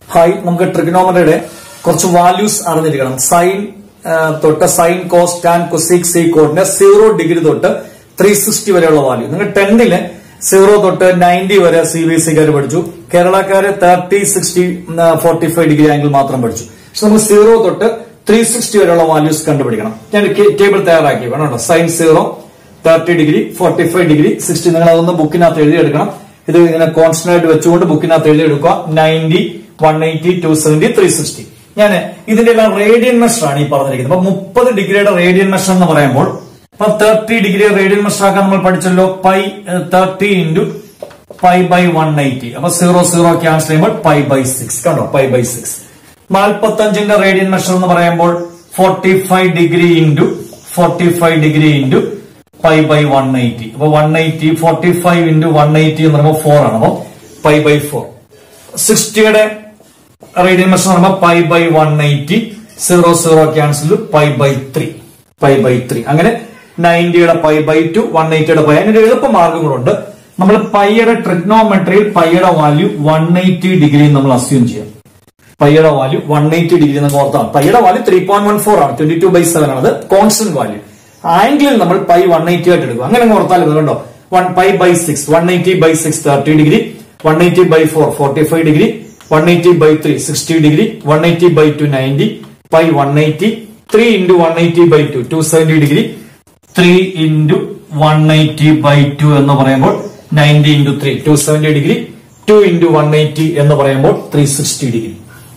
hi നമുക്ക് ട്രിഗണോമെട്രിയുടെ കുറച്ച് values അറിഞ്ഞിരിക്കണം സൈൻ തൊട്ട് sine cos tan cosec sec കോഡിന്റെ സീറോ ഡിഗ്രി തൊട്ട് ത്രീ സിക്സ്റ്റി വരെയുള്ള വാല്യൂ നിങ്ങൾ ടെൻത്തില് സീറോ തൊട്ട് നയൻറ്റി വരെ സി ബി എസ് സിക്കാർ പഠിച്ചു കേരളക്കാര് thirty sixty forty five degree angle മാത്രം പഠിച്ചു പക്ഷെ നമുക്ക് സീറോ തൊട്ട് ത്രീ സിക്സ്റ്റി വരെയുള്ള വാല്യൂസ് കണ്ടുപിടിക്കണം ഞാൻ ടേബിൾ തയ്യാറാക്കി വേണം sine zero thirty degree forty five degree sixty നിങ്ങൾ അതൊന്ന് ബുക്കിനകത്ത് എഴുതിയെടുക്കണം ഇത് ഇങ്ങനെ കോൺസ്റ്റന്റ് ആയിട്ട് വെച്ചുകൊണ്ട് ബുക്കിനകത്ത് എഴുതിയെടുക്കുക ninety one eighty two seventy three sixty ഞാൻ ഇതിന്റെ എല്ലാം റേഡിയൻ മെഷർ ആണ് ഈ പറഞ്ഞിരിക്കുന്നത് അപ്പൊ മുപ്പത് ഡിഗ്രിയുടെ റേഡിയൻ മെഷർ എന്ന് പറയുമ്പോൾ ഇപ്പൊ തേർട്ടി ഡിഗ്രി റേഡിയൻ മെഷർ ആക്കാൻ നമ്മൾ പഠിച്ചല്ലോ pi thirty into pi by one eighty അപ്പൊ സീറോ സീറോ ക്യാൻസൽ ചെയ്യുമ്പോൾ പൈ ബൈ സിക്സ് കണ്ടോ പൈ ബൈ സിക്സ് നാൽപ്പത്തി അഞ്ചിന്റെ റേഡിയൻ മെഷർ എന്ന് പറയുമ്പോൾ forty five degree into forty five degree into pi by one eighty അപ്പൊ one eighty forty five into one eighty എന്ന് പറയുമ്പോൾ ഫോർ ആണ് അപ്പൊ പൈ ബൈ ഫോർ സിക്സ്റ്റിയുടെ റേഡിയൻ മെഷർ എന്ന് പറയുമ്പോൾ pi by one eighty zero zero cancel pi by three pi by three അങ്ങനെ നയൻറ്റിയുടെ പൈ ബൈ ടു വൺ എയ്റ്റിയുടെ പൈ അതിന്റെ എളുപ്പ മാർഗങ്ങളുണ്ട് നമ്മൾ പൈയുടെ ട്രിഗ്നോമെട്രിയിൽ പൈയുടെ വാല്യൂ വൺ എയ്റ്റി ഡിഗ്രി നമ്മൾ അസ്യൂം ചെയ്യാം പൈയുടെ വാല്യൂ വൺ എയ്റ്റി ഡിഗ്രി എന്ന് ഓർത്താണ് പൈയുടെ value three point one four ആണ് ട്വന്റി ടു ബൈ സെവൻ ആണ് അത് കോൺസ്റ്റന്റ് വാല്യൂ ആംഗിളിൽ നമ്മൾ പൈ വൺ എയ്റ്റി ആയിട്ട് എടുക്കും അങ്ങനെ അങ്ങ് ഓർത്താൽ ഇത് കണ്ടോ one pi by six one eighty by six thirty degree one eighty by four forty five degree one eighty by three sixty degree one eighty by two ninety pi one eighty three into one eighty by two two seventy degree three into one eighty by two എന്ന് പറയുമ്പോൾ ninety into three two seventy degree two into one eighty എന്ന് പറയുമ്പോൾ three sixty degree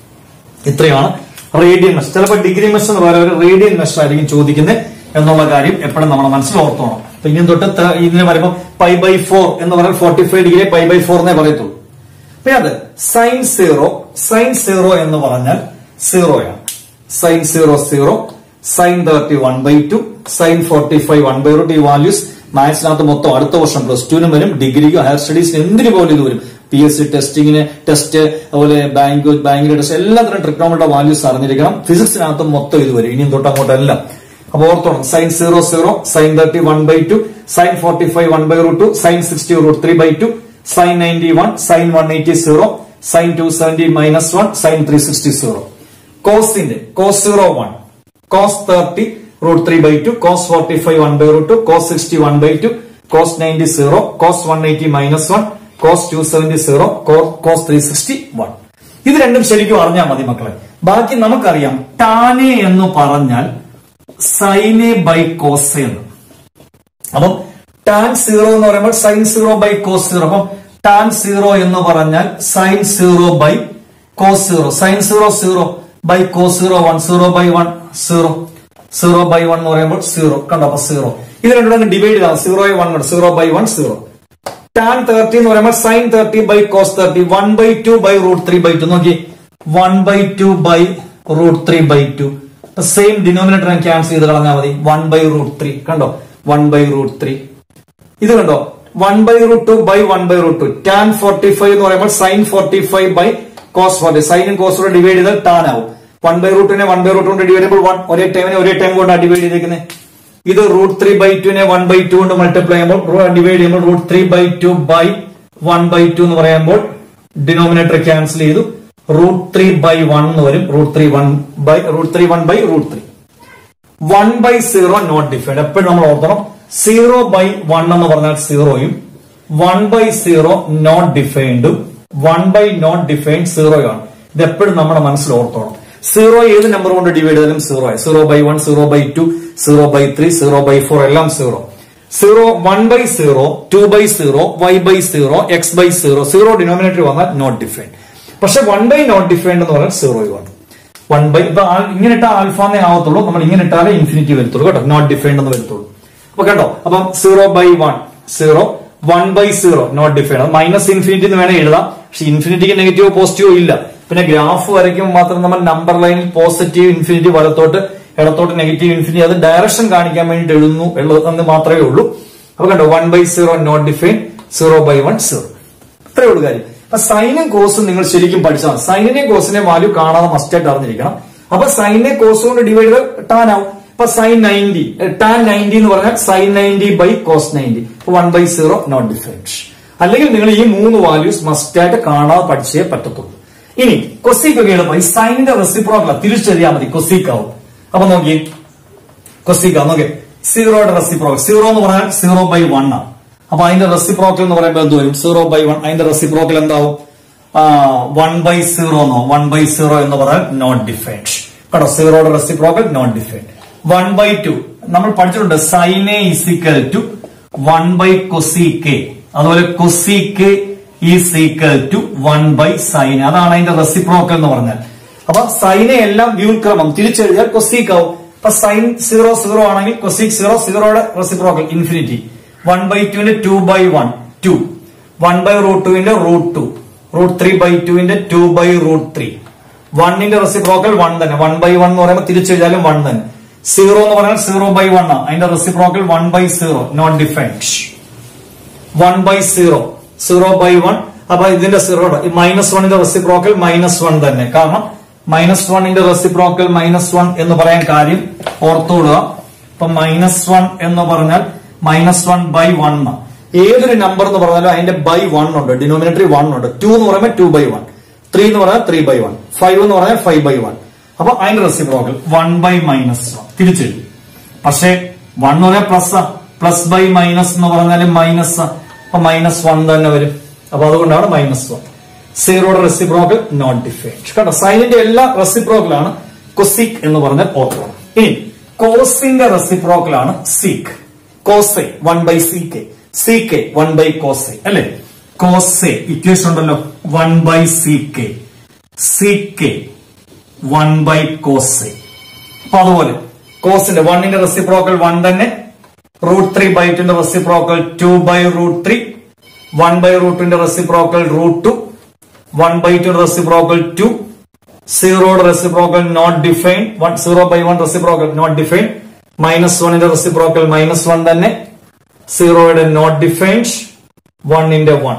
ഇത്രയാണ് radian measure ചിലപ്പോൾ degree measure എന്ന് പറയുന്ന ഒരു radian measure ആയിരിക്കും ചോദിക്കുന്നത് എന്നുള്ള കാര്യം എപ്പോഴും നമ്മുടെ മനസ്സിൽ ഓർത്തോണം അപ്പൊ ഇനി തൊട്ട് ത- ഇതിന് പറയുമ്പോൾ പൈ ബൈ ഫോർ എന്ന് പറയുന്നത് forty five degree pi by four എന്നേ പറയത്തുള്ളൂ പിന്നെ അത് സൈൻ സീറോ സൈൻ സീറോ എന്ന് പറഞ്ഞാൽ സീറോയാണ് sine zero zero sine thirty one by two sine forty five one by root ഈ വാല്യൂസ് മാത്സിനകത്ത് മൊത്തം അടുത്ത വർഷം പ്ലസ് ടുവിനും വരും ഡിഗ്രിക്കും ഹയർ സ്റ്റഡീസിന് എന്തിനു പോലും ഇത് വരും പി എസ് സി ടെസ്റ്റിങ്ങിന് ടെസ്റ്റ് അതുപോലെ ബാങ്ക് ബാങ്കിന്റെ ടെസ്റ്റ് എല്ലാത്തിനും ട്രിക്നോമിയുടെ വാല്യൂസ് അറിഞ്ഞിരിക്കണം ഫിസിക്സിനകത്ത് മൊത്തം ഇത് വരും ഇനിയും തൊട്ട് അങ്ങോട്ടെല്ലാം അപ്പൊ ഓർത്തോണം sine zero zero sine thirty one by two sine forty five one by root two sine sixty root three by two sine ninety one sine one eighty zero sine two seventy minus one sine three sixty zero കോസിന്റെ cos zero one cos thirty root three by two cos forty five one by root two cos sixty one by two cos ninety zero cos one eighty minus one cos two seventy zero cos three sixty one ഇത് രണ്ടും ശരിക്കും അറിഞ്ഞാൽ മതി മക്കളെ ബാക്കി നമുക്കറിയാം ടാനെ എന്ന് പറഞ്ഞാൽ സൈനെ ബൈ കോസ് എന്ന് അപ്പം ടാൻ സീറോ എന്ന് പറയുമ്പോൾ sine zero by cos zero അപ്പം ടാൻ സീറോ എന്ന് പറഞ്ഞാൽ sine zero by cos zero sine zero zero by cos zero one zero by one zero zero by one എന്ന് പറയുമ്പോൾ സീറോ കണ്ടോ അപ്പൊ സീറോ ഇത് രണ്ടും ഡിവൈഡ് ചെയ്താൽ zero one zero by one zero tan thirty എന്ന് പറയുമ്പോൾ sine thirty by cos thirty one by two by root three by two നോക്കി one by two by root three by two same denominator cancel ചെയ്ത് കളഞ്ഞാൽ മതി one by root three കണ്ടോ one by root three ഇത് കണ്ടോ one by root two by one by root two tan forty five എന്ന് പറയുമ്പോൾ sine forty five by cos forty സൈനും കോസും ഡിവൈഡ് ചെയ്താൽ ടാൻ ആവും വൺ ബൈ റൂട്ടിനെ വൺ ബൈ റൂട്ട് കൊണ്ട് ഡിവൈഡ് ചെയ്യുമ്പോൾ വൺ ഒരേ ടൈമിനെ ഒരേ ടൈം കൊണ്ടാണ് ഡിവൈഡ് ചെയ്തേക്കുന്നത് ഇത് റൂട്ട് ത്രീ ബൈ ടുവിനെ വൺ ബൈ ടു കൊണ്ട് മൾട്ടിപ്ലൈ ചെയ്യുമ്പോൾ ഡിവൈഡ് ചെയ്യുമ്പോൾ root three by two by one by two എന്ന് പറയുമ്പോൾ ഡിനോമിനേറ്റർ ക്യാൻസൽ ചെയ്തു റൂട്ട് ത്രീ ബൈ വൺ എന്ന് വരും root three one by root three one by root three one by zero not defined എപ്പോഴും നമ്മൾ ഓർത്തണം സീറോ ബൈ വൺ എന്ന് പറഞ്ഞാൽ സീറോയും വൺ ബൈ സീറോ നോട്ട് ഡിഫൈൻഡും വൺ ബൈ നോട്ട് ഡിഫൈൻഡ് സീറോയാണ് ഇത് എപ്പോഴും നമ്മുടെ മനസ്സിൽ ഓർത്തോണം സീറോ ഏത് നമ്പർ കൊണ്ട് ഡിവൈഡ് ചെയ്താലും സീറോ ആയി zero by one zero by two zero by three zero by four എല്ലാം zero zero one by zero two by zero y by zero x by zero zero denominator വന്നാൽ not defined പക്ഷെ one by not defined എന്ന് പറഞ്ഞാൽ സീറോയുമാണ് one by ഇപ്പൊ ആ- ഇങ്ങനെ ഇട്ടാൽ ആൽഫാന്നേ ആവത്തുള്ളൂ നമ്മൾ ഇങ്ങനെ ഇട്ടാലേ ഇൻഫിനിറ്റി വരത്തുള്ളൂ കേട്ടോ നോട്ട് ഡിഫൈൻഡ് എന്ന് വരത്തുള്ളൂ അപ്പൊ കേട്ടോ അപ്പം zero by one zero one by zero not defined minus infinity എന്ന് വേണേ എഴുതാം പക്ഷെ ഇൻഫിനിറ്റിക്ക് നെഗറ്റീവോ പോസിറ്റീവോ ഇല്ല പിന്നെ ഗ്രാഫ് വരയ്ക്കുമ്പോൾ മാത്രം നമ്മൾ നമ്പർ ലൈനിൽ പോസിറ്റീവ് ഇൻഫിനിറ്റി വലത്തോട്ട് ഇടത്തോട്ട് നെഗറ്റീവ് ഇൻഫിനിറ്റി അത് ഡയറക്ഷൻ കാണിക്കാൻ വേണ്ടിയിട്ട് എഴുതുന്നു എന്ന് മാത്രമേ ഉള്ളൂ അപ്പൊ കണ്ടോ one by zero not define zero by one zero ഇത്രയേ ഉള്ളൂ കാര്യം അപ്പൊ സൈനും കോസും നിങ്ങൾ ശരിക്കും പഠിച്ചാൽ സൈനിനെയും കോസിനെയും വാല്യൂ കാണാതെ മസ്റ്റായിട്ട് അറിഞ്ഞിരിക്കണം അപ്പൊ സൈനെ കോസ് കൊണ്ട് ഡിവൈഡ് ചെയ്ത് ടാൻ ആവും അപ്പൊ സൈൻ നയൻറ്റി ടാൻ നയൻറ്റി എന്ന് പറഞ്ഞാൽ sine ninety by cos ninety one by zero not different അല്ലെങ്കിൽ നിങ്ങൾ ഈ മൂന്ന് വാല്യൂസ് മസ്റ്റായിട്ട് കാണാതെ പഠിച്ചേ പറ്റത്തുള്ളൂ ഇനി കൊസീക്ക് ഒക്കെ എളുപ്പം ഈ സൈനിന്റെ റെസിപ്രോക്കല തിരിച്ചെറിയാൽ മതി കൊസീക്ക് ആവും അപ്പൊ നോക്കി കൊസീക്ക നോക്കി സീറോയുടെ റെസിപ്രോക്കൽ സീറോ എന്ന് പറഞ്ഞാൽ സീറോ ബൈ വൺ ആണ് അപ്പൊ അതിന്റെ റെസിപ്രോക്കൽ എന്ന് പറയുമ്പോൾ എന്ത് വരും സീറോ ബൈ വൺ അതിന്റെ റെസിപ്രോക്കൽ എന്താവും വൺ ബൈ സീറോ എന്നോ വൺ ബൈ സീറോ എന്ന് പറഞ്ഞാൽ നോട്ട് ഡിഫൈൻഡ് കേട്ടോ സീറോയുടെ reciprocal not defined one by two നമ്മൾ പഠിച്ചിട്ടുണ്ട് sine is equal to one by cosec അതുപോലെ cosec is equal to one by sine അതാണ് അതിന്റെ റെസിപ്രോക്കൽ എന്ന് പറഞ്ഞാൽ അപ്പൊ സൈനെ എല്ലാം വ്യൂക്രമം തിരിച്ചെഴുതിയാൽ കൊസീക്ക് ആവും അപ്പൊ സൈൻ സീറോ സീറോ ആണെങ്കിൽ കൊസീക് സീറോ സീറോയുടെ റെസിപ്രോക്കൽ ഇൻഫിനിറ്റി വൺ ബൈ ടുവിന്റെ two by one two one by root ടുവിന്റെ root two root three by ടുവിന്റെ ടു ബൈ റൂട്ട് ത്രീ വണ്ണിന്റെ റെസിപ്രോക്കൽ വൺ തന്നെ വൺ ബൈ വൺ എന്ന് പറയുമ്പോൾ തിരിച്ചെഴുതിയാലും വൺ തന്നെ സീറോ എന്ന് പറഞ്ഞാൽ സീറോ ബൈ വൺ ആണ് അതിന്റെ reciprocal one by zero not defined one by zero zero by one അപ്പൊ ഇതിന്റെ സീറോ മൈനസ് വണ്ണിന്റെ റെസിപ്രോക്കൽ മൈനസ് വൺ തന്നെ കാരണം മൈനസ് വണ്ണിന്റെ റെസിപ്രോക്കൽ മൈനസ് വൺ എന്ന് പറയാൻ കാര്യം ഓർത്തുകൊള്ളുക ഇപ്പൊ മൈനസ് വൺ എന്ന് പറഞ്ഞാൽ മൈനസ് വൺ ബൈ വൺ ഏതൊരു നമ്പർ എന്ന് പറഞ്ഞാലും അതിന്റെ ബൈ വൺ ഉണ്ട് ഡിനോമിനേറ്ററി വൺ ഉണ്ട് ടു എന്ന് പറയുമ്പോൾ ടു ബൈ വൺ ത്രീ എന്ന് പറഞ്ഞാൽ ത്രീ ബൈ വൺ ഫൈവ് എന്ന് പറഞ്ഞാൽ ഫൈവ് ബൈ വൺ അപ്പൊ അതിന്റെ reciprocal one by minus one തിരിച്ചെഴുതി പക്ഷേ വൺ എന്ന് പറഞ്ഞാൽ പ്ലസ് പ്ലസ് ബൈ മൈനസ് എന്ന് പറഞ്ഞാൽ മൈനസ് അപ്പൊ മൈനസ് വൺ തന്നെ വരും അപ്പൊ അതുകൊണ്ടാണ് മൈനസ് വൺ സീറോയുടെ റെസിപ്രോക്കൽ നോട്ട് ഡിഫൈൻഡ് കേട്ടോ സൈനിന്റെ എല്ലാ റെസിപ്രോക്കലാണ് കൊസിക് എന്ന് പറഞ്ഞാൽ ഓർക്കണം ഇനി കോസിന്റെ റെസിപ്രോക്കലാണ് sec cos one by sec sec one by cos അല്ലെ കോസെ ഇക്വേഷൻ ഉണ്ടല്ലോ one by sec sec one by cos അപ്പൊ അതുപോലെ കോസിന്റെ വണ്ണിന്റെ റെസിപ്രോക്കൽ വൺ തന്നെ റൂട്ട് ത്രീ ബൈ ടുന്റെ reciprocal two by root three one by റൂട്ടിന്റെ reciprocal root two one by to reciprocal two സീറോയുടെ reciprocal not define one zero by one reciprocal not define minus വണ്ണിന്റെ reciprocal minus one തന്നെ സീറോയുടെ not defined വണ്ണിന്റെ one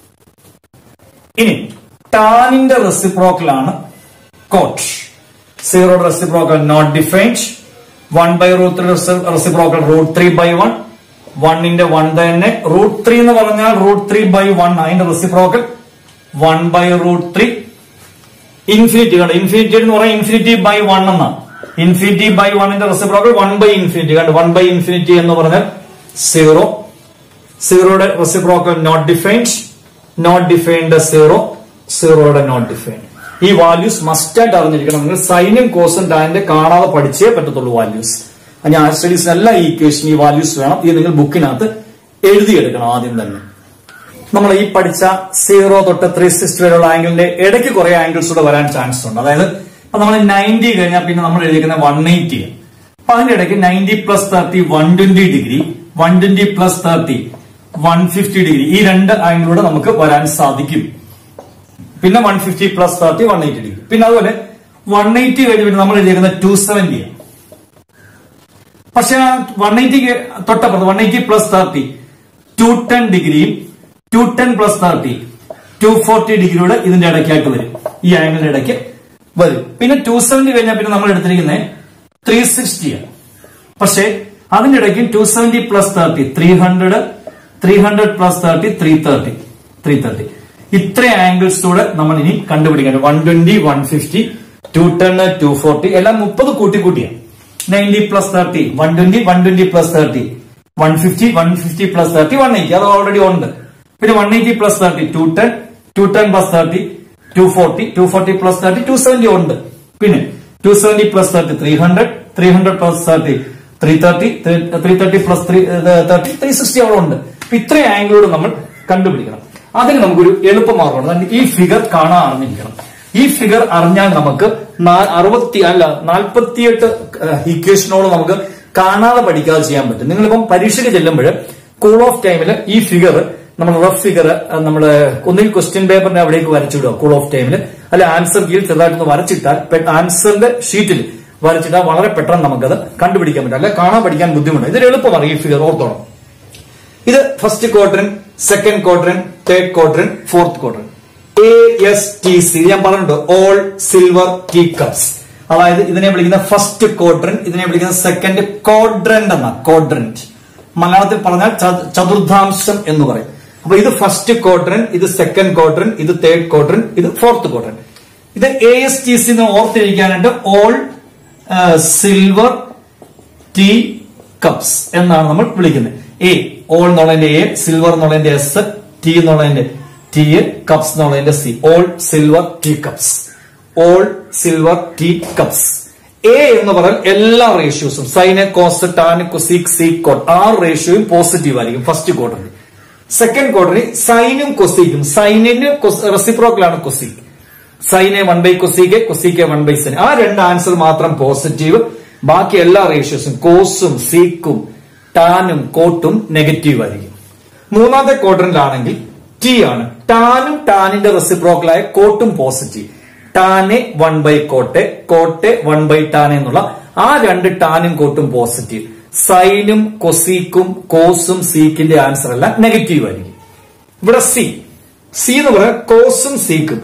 ഇനി ടാനിന്റെ reciprocal ആണ് cot സീറോയുടെ reciprocal not defined one by root three reciprocal root three by one വണ്ണിന്റെ one തന്നെ റൂട്ട് ത്രീ എന്ന് പറഞ്ഞാൽ റൂട്ട് ത്രീ ബൈ വൺ അതിന്റെ reciprocal one by root three infinity കണ്ടോ ഇൻഫിനിറ്റി എന്ന് പറഞ്ഞാൽ ഇൻഫിനിറ്റി ബൈ വൺ എന്നാണ് ഇൻഫിനിറ്റി ബൈ വണ്ണിന്റെ റെസിപ്രോക്കൽ വൺ ബൈ ഇൻഫിനിറ്റി കണ്ടോ വൺ ബൈ ഇൻഫിനിറ്റി എന്ന് പറഞ്ഞാൽ സീറോ സീറോയുടെ reciprocal not defined not defined zero സീറോയുടെ നോട്ട് ഡിഫൈൻഡ് ഈ വാല്യൂസ് മസ്റ്റ് ആയിട്ട് അറിഞ്ഞിരിക്കണം നിങ്ങൾ സൈനും കോസും ടാനിന്റെ കാണാതെ പഠിച്ചേ പറ്റത്തുള്ളൂ വാല്യൂസ് ഞാൻ ആ സ്റ്റഡീസിന് എല്ലാ ഈ ഇക്വേഷൻ ഈ വാല്യൂസ് വേണം ഇത് നിങ്ങൾ ബുക്കിനകത്ത് എഴുതിയെടുക്കണം ആദ്യം തന്നെ നമ്മൾ ഈ പഠിച്ച സീറോ തൊട്ട് ത്രീ സിക്സ്റ്റി വരെയുള്ള ആംഗിളിന്റെ ഇടയ്ക്ക് കുറെ ആംഗിൾസ് കൂടെ വരാൻ ചാൻസ് ഉണ്ട് അതായത് ഇപ്പൊ നമ്മൾ നയൻറ്റി കഴിഞ്ഞാൽ പിന്നെ നമ്മൾ എഴുതിയിരിക്കുന്ന വൺ എയ്റ്റി അപ്പൊ അതിന്റെ ഇടയ്ക്ക് ninety plus thirty one twenty degree one twenty plus thirty one fifty degree ഈ രണ്ട് ആംഗിളൂടെ നമുക്ക് വരാൻ സാധിക്കും പിന്നെ one fifty plus thirty one eighty degree പിന്നെ അതുപോലെ വൺ എയ്റ്റി കഴിഞ്ഞ് പിന്നെ നമ്മൾ എഴുതിയിരിക്കുന്ന ടു സെവന്റി പക്ഷെ വൺ എയ്റ്റിക്ക് തൊട്ടപ്പുറത്ത് one eighty plus thirty two ten ഡിഗ്രിയും two ten plus thirty two forty ഡിഗ്രിയുടെ ഇതിന്റെ ഇടയ്ക്കായിട്ട് വരും ഈ ആംഗിളിന്റെ ഇടയ്ക്ക് വരും പിന്നെ ടു സെവന്റി കഴിഞ്ഞാൽ പിന്നെ നമ്മൾ എടുത്തിരിക്കുന്നത് ത്രീ സിക്സ്റ്റിയാണ് പക്ഷേ അതിന്റെ ഇടയ്ക്ക് two seventy plus thirty three hundred three hundred plus thirty three thirty three thirty ഇത്ര ആംഗിൾസൂടെ നമ്മൾ ഇനി കണ്ടുപിടിക്കണം one twenty one fifty two ten two forty എല്ലാം മുപ്പത് കൂട്ടി കൂട്ടിയാണ് ninety plus thirty one twenty one twenty plus thirty one fifty one fifty plus thirty one eighty അത് ഓൾറെഡി ഉണ്ട് പിന്നെ one eighty plus thirty two ten two ten plus thirty two forty two forty plus thirty two seventy ഉണ്ട് പിന്നെ two seventy plus thirty three hundred three hundred plus thirty three thirty three thirty plus three thirty three sixty അവിടെ ഉണ്ട് അപ്പൊ ഇത്രയും ആംഗിളോട് നമ്മൾ കണ്ടുപിടിക്കണം അതിന് നമുക്കൊരു എളുപ്പമാർഗമാണ് അതായത് ഈ ഫിഗർ കാണാൻ അറിഞ്ഞിരിക്കണം ഈ ഫിഗർ അറിഞ്ഞാൽ നമുക്ക് നാ- അറുപത്തി അല്ല നാൽപ്പത്തിയെട്ട് ഇക്വേഷനോട് നമുക്ക് കാണാതെ പഠിക്കാതെ ചെയ്യാൻ പറ്റും നിങ്ങളിപ്പം പരീക്ഷയ്ക്ക് ചെല്ലുമ്പോൾ കൂൾ ഓഫ് ടൈമിൽ ഈ ഫിഗർ നമ്മൾ റഫ് ഫിഗർ നമ്മുടെ ഒന്നുകിൽ ക്വസ്റ്റ്യൻ പേപ്പറിന്റെ അവിടേക്ക് വരച്ചിടുക കൂൾ ഓഫ് ടൈമിൽ അല്ലെ ആൻസർ കീഴിൽ ചെറുതായിട്ടൊന്ന് വരച്ചിട്ടാൽ ആൻസറിന്റെ ഷീറ്റിൽ വരച്ചിട്ടാൽ വളരെ പെട്ടെന്ന് നമുക്കത് കണ്ടുപിടിക്കാൻ പറ്റും അല്ലെ കാണാൻ പഠിക്കാൻ ബുദ്ധിമുട്ട് ഇതൊരു എളുപ്പമാണ് ഈ ഫിഗർ ഓർത്തോണം ഇത് ഫസ്റ്റ് ക്വാർട്ടറിൻ സെക്കൻഡ് ക്വാർട്ടറിൻ തേർഡ് ക്വാർട്ടറിൻ ഫോർത്ത് ക്വാർട്ടറിൻ എ എസ് ടി സി ഞാൻ പറഞ്ഞിട്ടുണ്ട് ഓൾ സിൽവർ ടീ കപ്സ് അതായത് ഇതിനെ വിളിക്കുന്ന ഫസ്റ്റ് ക്വാർട്ടറിൻ ഇതിനെ വിളിക്കുന്ന സെക്കൻഡ് ക്വാഡ്രന്റ് എന്ന ക്വാഡ്രന്റ് മലയാളത്തിൽ പറഞ്ഞാൽ ച- ചതുർഥാംശം എന്ന് പറയും അപ്പൊ ഇത് ഫസ്റ്റ് ക്വാർട്ടറിൻ ഇത് സെക്കൻഡ് ക്വാർട്ടറിൻ ഇത് തേർഡ് ക്വാർട്ടറിൻ ഇത് ഫോർത്ത് ക്വാർട്ടറിൻ ഇത് എ എസ് ടി സി എന്ന് ഓർത്തിരിക്കാനായിട്ട് ഓൾ സിൽവർ ടീ കപ്സ് എന്നാണ് നമ്മൾ വിളിക്കുന്നത് എ ഓൾ എന്നുള്ളതിന്റെ എ സിൽവർ എന്നുള്ളതിന്റെ എസ് ടി എന്നുള്ളതിന്റെ ടി കപ്സ് എന്നുള്ളതിന്റെ C all silver tea cups all silver tea cups A എന്ന് പറഞ്ഞാൽ എല്ലാ റേഷ്യോസും sine cos tan cosec sec cot ആ റേഷ്യോയും പോസിറ്റീവ് ആയിരിക്കും ഫസ്റ്റ് ക്വാർട്ടറിൽ സെക്കൻഡ് ക്വാർട്ടറിൽ സൈനും കൊസീക്കും സൈനിന് റെസിപ്രോക്കലാണ് cosec sine one by cosec cosec one by sine ആ രണ്ട് ആൻസർ മാത്രം പോസിറ്റീവ് ബാക്കി എല്ലാ റേഷ്യോസും കോസും സീക്കും ടാനും കോട്ടും നെഗറ്റീവ് ആയിരിക്കും മൂന്നാമത്തെ ക്വാർട്ടറിലാണെങ്കിൽ ടി ആണ് ടാനും ടാനിന്റെ റെസിപ്രോക്കലായ കോട്ടും പോസിറ്റീവ് ടാനെ വൺ ബൈ കോട്ടെ കോട്ടെ വൺ ബൈ ടാൻ എന്നുള്ള ആ രണ്ട് ടാനും കോട്ടും പോസിറ്റീവ് സൈനും കൊസീക്കും കോസും സീക്കിന്റെ ആൻസർ എല്ലാം നെഗറ്റീവ് ആയിരിക്കും ഇവിടെ സി സി എന്ന് പറയാൻ കോസും സീക്കും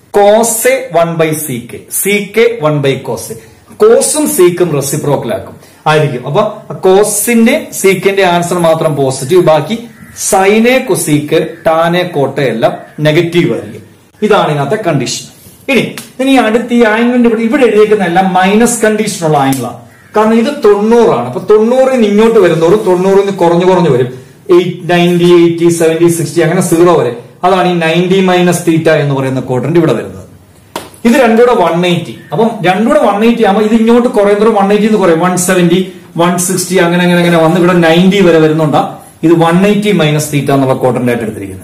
cos one by sec sec one by cos കോസും സീക്കും റെസിപ്രോക്കലാക്കും ആയിരിക്കും അപ്പൊ കോസിന്റെ സീക്കിന്റെ ആൻസർ മാത്രം പോസിറ്റീവ് ബാക്കി സൈനെ കൊസീക്ക് ടാനെ കോട്ടെ എല്ലാം നെഗറ്റീവ് ആയിരിക്കും ഇതാണ് ഇതിനകത്തെ കണ്ടീഷൻ ഇനി ഇനി അടുത്ത് ഈ ആംഗിളിന്റെ ഇവിടെ ഇവിടെ എഴുതിയിരിക്കുന്ന എല്ലാം മൈനസ് കണ്ടീഷനുള്ള ആംഗിളാണ് കാരണം ഇത് തൊണ്ണൂറാണ് അപ്പൊ തൊണ്ണൂറിൽ നിന്ന് ഇങ്ങോട്ട് വരുന്നോറും തൊണ്ണൂറിൽ നിന്ന് കുറഞ്ഞു കുറഞ്ഞു വരും eight ninety eighty seventy sixty അങ്ങനെ സീറോ വരെ അതാണ് ഈ നയൻറ്റി മൈനസ് തീറ്റ എന്ന് പറയുന്ന ക്വാഡ്രന്റ് ഇവിടെ വരുന്നത് ഇത് രണ്ടുകൂടെ വൺ എയ്റ്റി അപ്പം രണ്ടുകൂടെ വൺ എയ്റ്റി ആകുമ്പോൾ ഇത് ഇങ്ങോട്ട് കുറയുന്നതും വൺ എയ്റ്റി എന്ന് കുറയും വൺ സെവന്റി വൺ സിക്സ്റ്റി അങ്ങനെ അങ്ങനെ അങ്ങനെ വന്ന് ഇവിടെ നയൻറ്റി വരെ വരുന്നുണ്ടാ ഇത് വൺ എയ്റ്റി മൈനസ് തീറ്റ എന്നുള്ള ക്വാഡ്രന്റ് ആയിട്ട് എടുത്തിരിക്കുന്നത്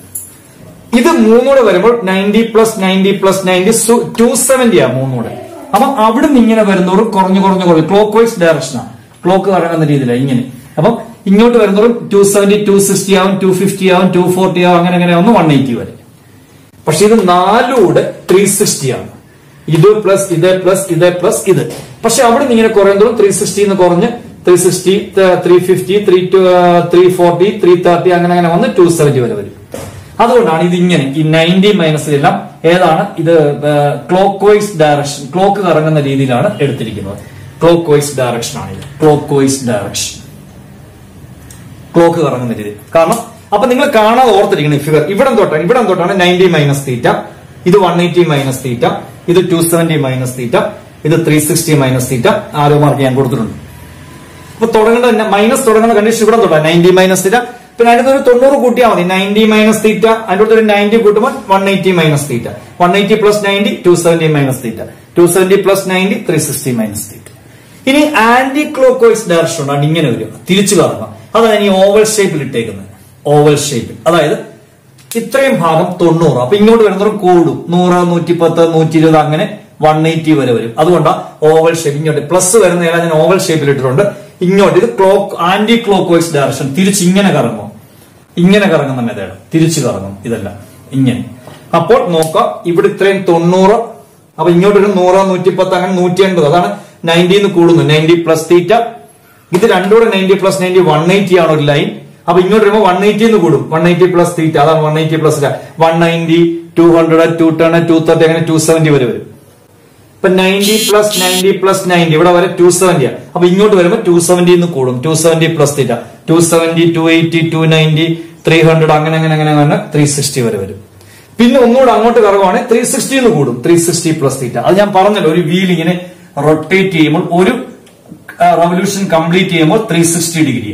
ഇത് മൂന്നൂടെ വരുമ്പോൾ ninety plus ninety plus ninety two seventy ആ മൂന്നൂടെ അപ്പം അവിടെ നിന്ന് ഇങ്ങനെ വരുന്നവരും കുറഞ്ഞു കുറഞ്ഞു കുറഞ്ഞു ക്ലോക്ക് വൈസ് ഡയറക്ഷനാണ് ക്ലോക്ക് കറങ്ങുന്ന രീതിയിലാണ് ഇങ്ങനെ അപ്പം ഇങ്ങോട്ട് വരുന്നവരും ടു സെവന്റി ടു സിക്സ്റ്റി ആവും ടു ഫിഫ്റ്റി ആവും ടു ഫോർട്ടി ആവും അങ്ങനെ അങ്ങനെ ആവുന്നു വൺ എയ്റ്റി വരെ പക്ഷെ ഇത് നാലൂടെ ത്രീ സിക്സ്റ്റി ആണ് ഇത് പ്ലസ് ഇത് പ്ലസ് ഇത് പ്ലസ് ഇത് പക്ഷെ അവിടെ നിന്ന് ഇങ്ങനെ കുറയുന്നതും ത്രീ സിക്സ്റ്റി എന്ന് കുറഞ്ഞ് three sixty three fifty three two three forty three thirty അങ്ങനെ അങ്ങനെ വന്ന് ടു സെവന്റി വരെ വരും അതുകൊണ്ടാണ് ഇത് ഇങ്ങനെ ഈ നയൻറ്റി മൈനസിലെല്ലാം ഏതാണ് ഇത് ക്ലോക്ക് വൈസ് ഡയറക്ഷൻ ക്ലോക്ക് കറങ്ങുന്ന രീതിയിലാണ് എടുത്തിരിക്കുന്നത് ക്ലോക്ക് വൈസ് ഡയറക്ഷൻ ആണ് ഇത് ക്ലോക്ക് വൈസ് ഡയറക്ഷൻ ക്ലോക്ക് കറങ്ങുന്ന രീതി കാരണം അപ്പൊ നിങ്ങൾ കാണാതെ ഓർത്തിരിക്കണം ഈ ഫിഗർ ഇവിടെ തൊട്ടാണ് ഇവിടെ തൊട്ടാണ് നയൻറ്റി മൈനസ് തീറ്റ ഇത് വൺ എയ്റ്റി മൈനസ് തീറ്റ ഇത് ടു സെവന്റി മൈനസ് തീറ്റ ഇത് three sixty minus theta arrow mark ഞാൻ കൊടുത്തിട്ടുണ്ട് അപ്പൊ തുടങ്ങേണ്ട മൈനസ് തുടങ്ങുന്ന കണ്ടീഷൻ ഇവിടെ തൊട്ടാ നയൻറ്റി മൈനസ് തീറ്റ പിന്നെ അതിനകത്ത് ഒരു തൊണ്ണൂറ് കൂട്ടിയാൽ മതി നയൻറ്റി മൈനസ് തീറ്റ അതിന്റെ ഒരു നയൻറ്റി കൂട്ടുമ്പോൾ one eighty minus theta one eighty plus ninety two seventy minus theta two seventy plus ninety three sixty minus theta ഇനി ആന്റി ക്ലോക്ക് വൈസ് ഡയറക്ഷൻ ഉണ്ടാണ് ഇങ്ങനെ വരും തിരിച്ചു കറങ്ങാം അതാണ് ഈ ഓവൽ ഷേപ്പിൽ ഇട്ടേക്കുന്നത് ഓവൽ ഷേപ്പിൽ അതായത് ഇത്രയും ഭാഗം തൊണ്ണൂറ് അപ്പൊ ഇങ്ങോട്ട് വരുന്നവർ കൂടും നൂറ് നൂറ്റിപ്പത്ത് നൂറ്റി ഇരുപത് അങ്ങനെ വൺ എയ്റ്റി വരെ വരും അതുകൊണ്ടാണ് ഓവൽ ഷേപ്പ് ഇങ്ങോട്ട് പ്ലസ് വരുന്ന ഏതാ ഞാൻ ഓവൽ ഷേപ്പിൽ ഇട്ടിട്ടുണ്ട് ഇങ്ങോട്ട് ഇത് clock anticlockwise direction തിരിച്ച് ഇങ്ങനെ കറങ്ങും ഇങ്ങനെ കറങ്ങുന്ന മെത്തേഡ് തിരിച്ചു കറങ്ങും ഇതെല്ലാം ഇങ്ങനെ അപ്പോൾ നോക്കാം ഇവിടെ ഇത്രയും തൊണ്ണൂറ് അപ്പൊ ഇങ്ങോട്ട് ഒരു നൂറ് നൂറ്റിപ്പത്ത് അങ്ങനെ നൂറ്റി എൺപത് അതാണ് നയൻറ്റിന്ന് കൂടുന്നു നയൻറ്റി പ്ലസ് തീറ്റ ഇത് രണ്ടുകൂടെ ninety plus ninety one eighty ആണ് ഒരു ലൈൻ അപ്പൊ ഇങ്ങോട്ട് വരുമ്പോൾ വൺ എയ്റ്റിന്ന് കൂടും വൺ എയ്റ്റി പ്ലസ് തീറ്റ അതാണ് one eighty plus one ninety two hundred two ten two thirty അങ്ങനെ ടു സെവന്റി വരെ വരും ഇപ്പൊ ninety plus ninety plus ninety ഇവിടെ വരെ ടു സെവന്റി അപ്പൊ ഇങ്ങോട്ട് വരുമ്പോൾ ടു സെവന്റി കൂടും two seventy plus theta two seventy two eighty two ninety three hundred അങ്ങനെ അങ്ങനെ അങ്ങനെ അങ്ങനെ ത്രീ സിക്സ്റ്റി വരെ വരും പിന്നെ ഒന്നുകൂടെ അങ്ങോട്ട് കറങ്ങുവാണെങ്കിൽ ത്രീ സിക്സ്റ്റി കൂടും ത്രീ സിക്സ്റ്റി പ്ലസ് തീറ്റ അത് ഞാൻ പറഞ്ഞല്ലോ ഒരു വീൽ ഇങ്ങനെ റൊട്ടേറ്റ് ചെയ്യുമ്പോൾ ഒരു റവല്യൂഷൻ കംപ്ലീറ്റ് ചെയ്യുമ്പോൾ ത്രീ സിക്സ്റ്റി ഡിഗ്രി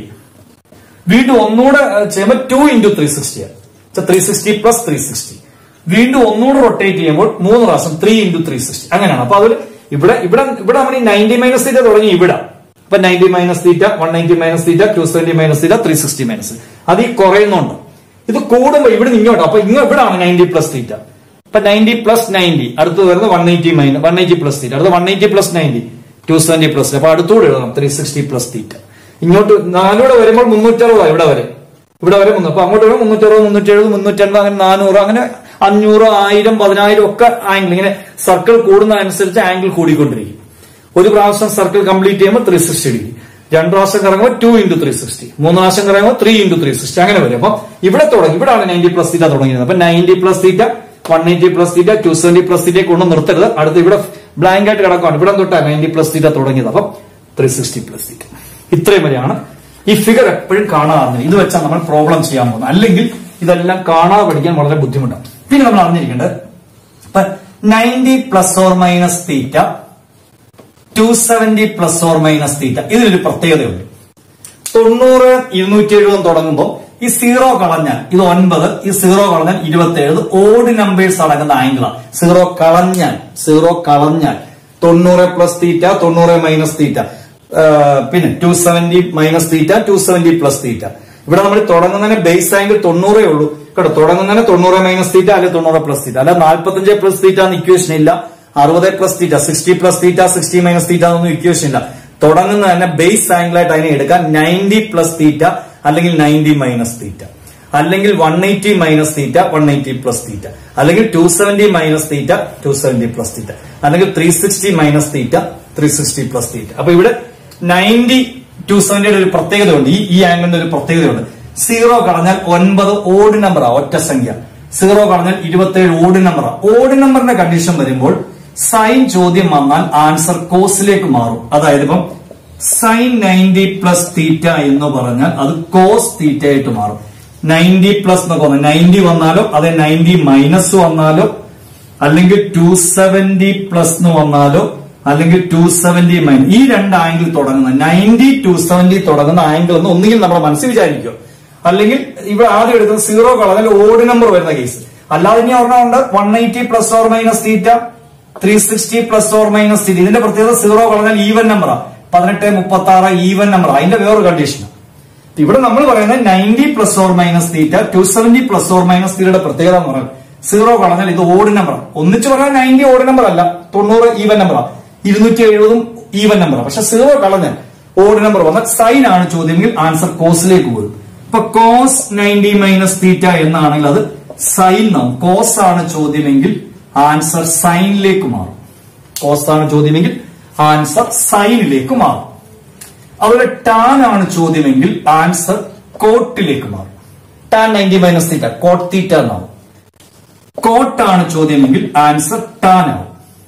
വീണ്ടും ഒന്നുകൂടെ ഏഹ്, ചെയ്യുമ്പോൾ two into three sixty three sixty plus three sixty വീണ്ടും ഒന്നുകൂടെ റൊട്ടേറ്റ് ചെയ്യുമ്പോൾ മൂന്ന് പ്രാവശ്യം ത്രീ ഇൻറ്റു ത്രീ സിക്സ്റ്റി അങ്ങനെയാണ് അപ്പൊ അതിൽ ഇവിടെ ഇവിടെ ഇവിടെ നമ്മൾ ഈ നയൻറ്റി മൈനസ് തീറ്റ തുടങ്ങി ഇവിടെ അപ്പൊ ninety minus theta one ninety minus theta two seventy minus theta three sixty minus അത് ഈ കുറയുന്നുണ്ട് ഇത് കൂടുമ്പോൾ ഇവിടെ നിന്ന് ഇങ്ങോട്ട് അപ്പൊ ഇങ്ങോ ഇവിടാണ് നയൻറ്റി പ്ലസ് തീറ്റ അപ്പൊ നയൻറ്റി പ്ലസ് നയൻറ്റി അടുത്ത് വരുന്നത് one eighty minus one eighty plus theta അടുത്ത് one eighty plus ninety two seventy plus അപ്പൊ അടുത്തൂടെ എഴുതണം ത്രീ സിക്സ്റ്റി പ്ലസ് തീറ്റ ഇങ്ങോട്ട് നാലൂടെ വരുമ്പോൾ മുന്നൂറ്ററുപതാണ് ഇവിടെ വരെ ഇവിടെ വരെ മുന്നൂറ് അപ്പൊ അങ്ങോട്ട് വരുമ്പോൾ മുന്നൂറ്ററുപത് മുന്നൂറ്റി എഴുപത് മുന്നൂറ്റൻപത് അങ്ങനെ നാനൂറ് അങ്ങനെ അഞ്ഞൂറ് ആയിരം പതിനായിരം ഒക്കെ ആംഗിൾ ഇങ്ങനെ സർക്കിൾ കൂടുന്ന അനുസരിച്ച് ആംഗിൾ കൂടിക്കൊണ്ടിരിക്കും ഒരു പ്രാവശ്യം സർക്കിൾ കംപ്ലീറ്റ് ചെയ്യുമ്പോൾ ത്രീ സിക്സ്റ്റി ഡിഗ്രി രണ്ട് പ്രാവശ്യം കറങ്ങുമ്പോൾ ടു ഇൻറ്റു ത്രീ സിക്സ്റ്റി മൂന്ന് പ്രാവശ്യം കറങ്ങുമ്പോൾ ത്രീ ഇൻറ്റു ത്രീ സിക്സ്റ്റി അങ്ങനെ വരും അപ്പൊ ഇവിടെ തുടങ്ങി ഇവിടെയാണ് നയൻറ്റി പ്ലസ് തീറ്റ തുടങ്ങിയത് അപ്പൊ ninety plus theta one eighty plus theta two seventy plus theta കൊണ്ട് നിർത്തരുത് അടുത്ത് ഇവിടെ ബ്ലാങ്ക് ആയിട്ട് കിടക്കുകയാണ് ഇവിടെ തൊട്ടാണ് നയൻറ്റി പ്ലസ് തീറ്റ തുടങ്ങിയത് അപ്പം ത്രീ സിക്സ്റ്റി പ്ലസ് തീറ്റ ഇത്രയും വരെയാണ് ഈ ഫിഗർ എപ്പോഴും കാണാറുണ്ട് ഇത് വെച്ചാൽ നമ്മൾ പ്രോബ്ലം ചെയ്യാൻ പോകുന്നത് അല്ലെങ്കിൽ ഇതെല്ലാം കാണാതെ പഠിക്കാൻ വളരെ ബുദ്ധിമുട്ടാണ് പിന്നെ നമ്മൾ അറിഞ്ഞിരിക്കേണ്ടത് ഇപ്പൊ ninety plus or minus theta two seventy plus or minus theta ഇതിനൊരു പ്രത്യേകതയുണ്ട് തൊണ്ണൂറ് ഇരുന്നൂറ്റി എഴുപതും തുടങ്ങുമ്പോൾ ഈ സീറോ കളഞ്ഞാൽ ഇത് ഒൻപത് ഈ സീറോ കളഞ്ഞാൽ ഇരുപത്തി ഏഴ് ഓഡ് നമ്പേഴ്സ് അടങ്ങുന്ന ആംഗിളാണ് സീറോ കളഞ്ഞാൽ സീറോ കളഞ്ഞാൽ തൊണ്ണൂറ് പ്ലസ് തീറ്റ തൊണ്ണൂറ് മൈനസ് തീറ്റ പിന്നെ two seventy minus theta two seventy plus theta ഇവിടെ നമ്മൾ തുടങ്ങുന്നതിന് ബേസ് ആംഗിൾ തൊണ്ണൂറേ ഉള്ളൂ കേട്ടോ തുടങ്ങുന്നതിന് തൊണ്ണൂറ് മൈനസ് തീറ്റ അല്ലെങ്കിൽ തൊണ്ണൂറ് പ്ലസ് തീറ്റ അല്ല നാൽപ്പത്തഞ്ച് പ്ലസ് തീറ്റ എന്ന് ഇക്വേഷൻ ഇല്ല അറുപത് plus theta sixty plus theta sixty minus theta എന്നൊന്നും ഇക്വേഷൻ ഇല്ല തുടങ്ങുന്ന തന്നെ ബേസ് ആംഗിൾ ആയിട്ട് അതിനെ എടുക്കാം നയൻറ്റി പ്ലസ് തീറ്റ അല്ലെങ്കിൽ നയൻറ്റി മൈനസ് തീറ്റ അല്ലെങ്കിൽ one eighty minus theta one eighty plus theta അല്ലെങ്കിൽ two seventy minus theta two seventy plus theta അല്ലെങ്കിൽ three sixty minus theta three sixty plus theta അപ്പൊ ഇവിടെ ninety two സെവന്റിയുടെ ഒരു പ്രത്യേകതയുണ്ട് ഈ ഈ ആംഗിളിന്റെ ഒരു പ്രത്യേകതയുണ്ട് സീറോ കളഞ്ഞാൽ ഒൻപത് ഓഡ് നമ്പറാ ഒറ്റ സംഖ്യ സീറോ കളഞ്ഞാൽ ഇരുപത്തിയേഴ് ഓഡ് നമ്പറാ ഓഡ് നമ്പറിന്റെ കണ്ടീഷൻ വരുമ്പോൾ സൈൻ ചോദ്യം വന്നാൽ ആൻസർ കോസിലേക്ക് മാറും അതായത് ഇപ്പം സൈൻ നയൻറ്റി പ്ലസ് തീറ്റ എന്ന് പറഞ്ഞാൽ അത് കോസ് തീറ്റ ആയിട്ട് മാറും നയൻറ്റി പ്ലസ് എന്നൊക്കെ വന്നാൽ നയൻറ്റി വന്നാലോ അതെ നയൻറ്റി മൈനസ് വന്നാലോ അല്ലെങ്കിൽ ടു സെവന്റി പ്ലസ് എന്ന് വന്നാലോ അല്ലെങ്കിൽ ടു സെവന്റി മൈനസ് ഈ രണ്ട് ആംഗിൾ തുടങ്ങുന്ന നയൻറ്റി ടു സെവന്റി തുടങ്ങുന്ന ആംഗിൾ എന്ന് ഒന്നുകിൽ നമ്മുടെ മനസ്സിൽ വിചാരിക്കുക അല്ലെങ്കിൽ ഇവിടെ ആദ്യം എടുക്കുന്നത് സീറോ കളഞ്ഞാൽ ഓഡ് നമ്പർ വരുന്ന കേസ് അല്ലാതെ ഇനി ഒരെണ്ണമുണ്ട് one eighty plus or minus theta three sixty plus or minus theta ഇതിന്റെ പ്രത്യേകത സീറോ കളഞ്ഞാൽ ഈവൻ നമ്പറാ പതിനെട്ട് മുപ്പത്തി ആറ് ഈവൻ നമ്പർ അതിന്റെ വേറൊരു കണ്ടീഷൻ ഇവിടെ നമ്മൾ പറയുന്നത് ninety plus or minus theta two seventy plus or minus തീറ്റയുടെ പ്രത്യേകത എന്ന് പറയുന്നത് സീറോ കളഞ്ഞാൽ ഇത് ഓഡ് നമ്പർ ഒന്നിച്ച് പറഞ്ഞാൽ നയൻറ്റി ഓഡ് നമ്പർ അല്ല തൊണ്ണൂറ് ഈവൻ നമ്പറാ ഇരുന്നൂറ്റി എഴുപതും ഈവൻ നമ്പറാണ് പക്ഷെ സീറോ കളഞ്ഞാൽ ഓഡ് നമ്പർ വന്നാൽ സൈൻ ആണ് ചോദ്യമെങ്കിൽ ആൻസർ കോസിലേക്ക് പോകും ഇപ്പൊ കോസ് നയൻറ്റി മൈനസ് തീറ്റ എന്നാണെങ്കിൽ അത് സൈൻ നാവും കോസ് ആണ് ചോദ്യമെങ്കിൽ ആൻസർ സൈനിലേക്ക് മാറും കോസ് ആണ് ചോദ്യമെങ്കിൽ ആൻസർ സൈനിലേക്ക് മാറും അതുപോലെ ടാൻ ആണ് ചോദ്യമെങ്കിൽ ആൻസർ കോട്ടിലേക്ക് മാറും tan ninety minus theta cot theta എന്നാവും കോട്ടാണ് ചോദ്യമെങ്കിൽ ആൻസർ ടാൻ ആവും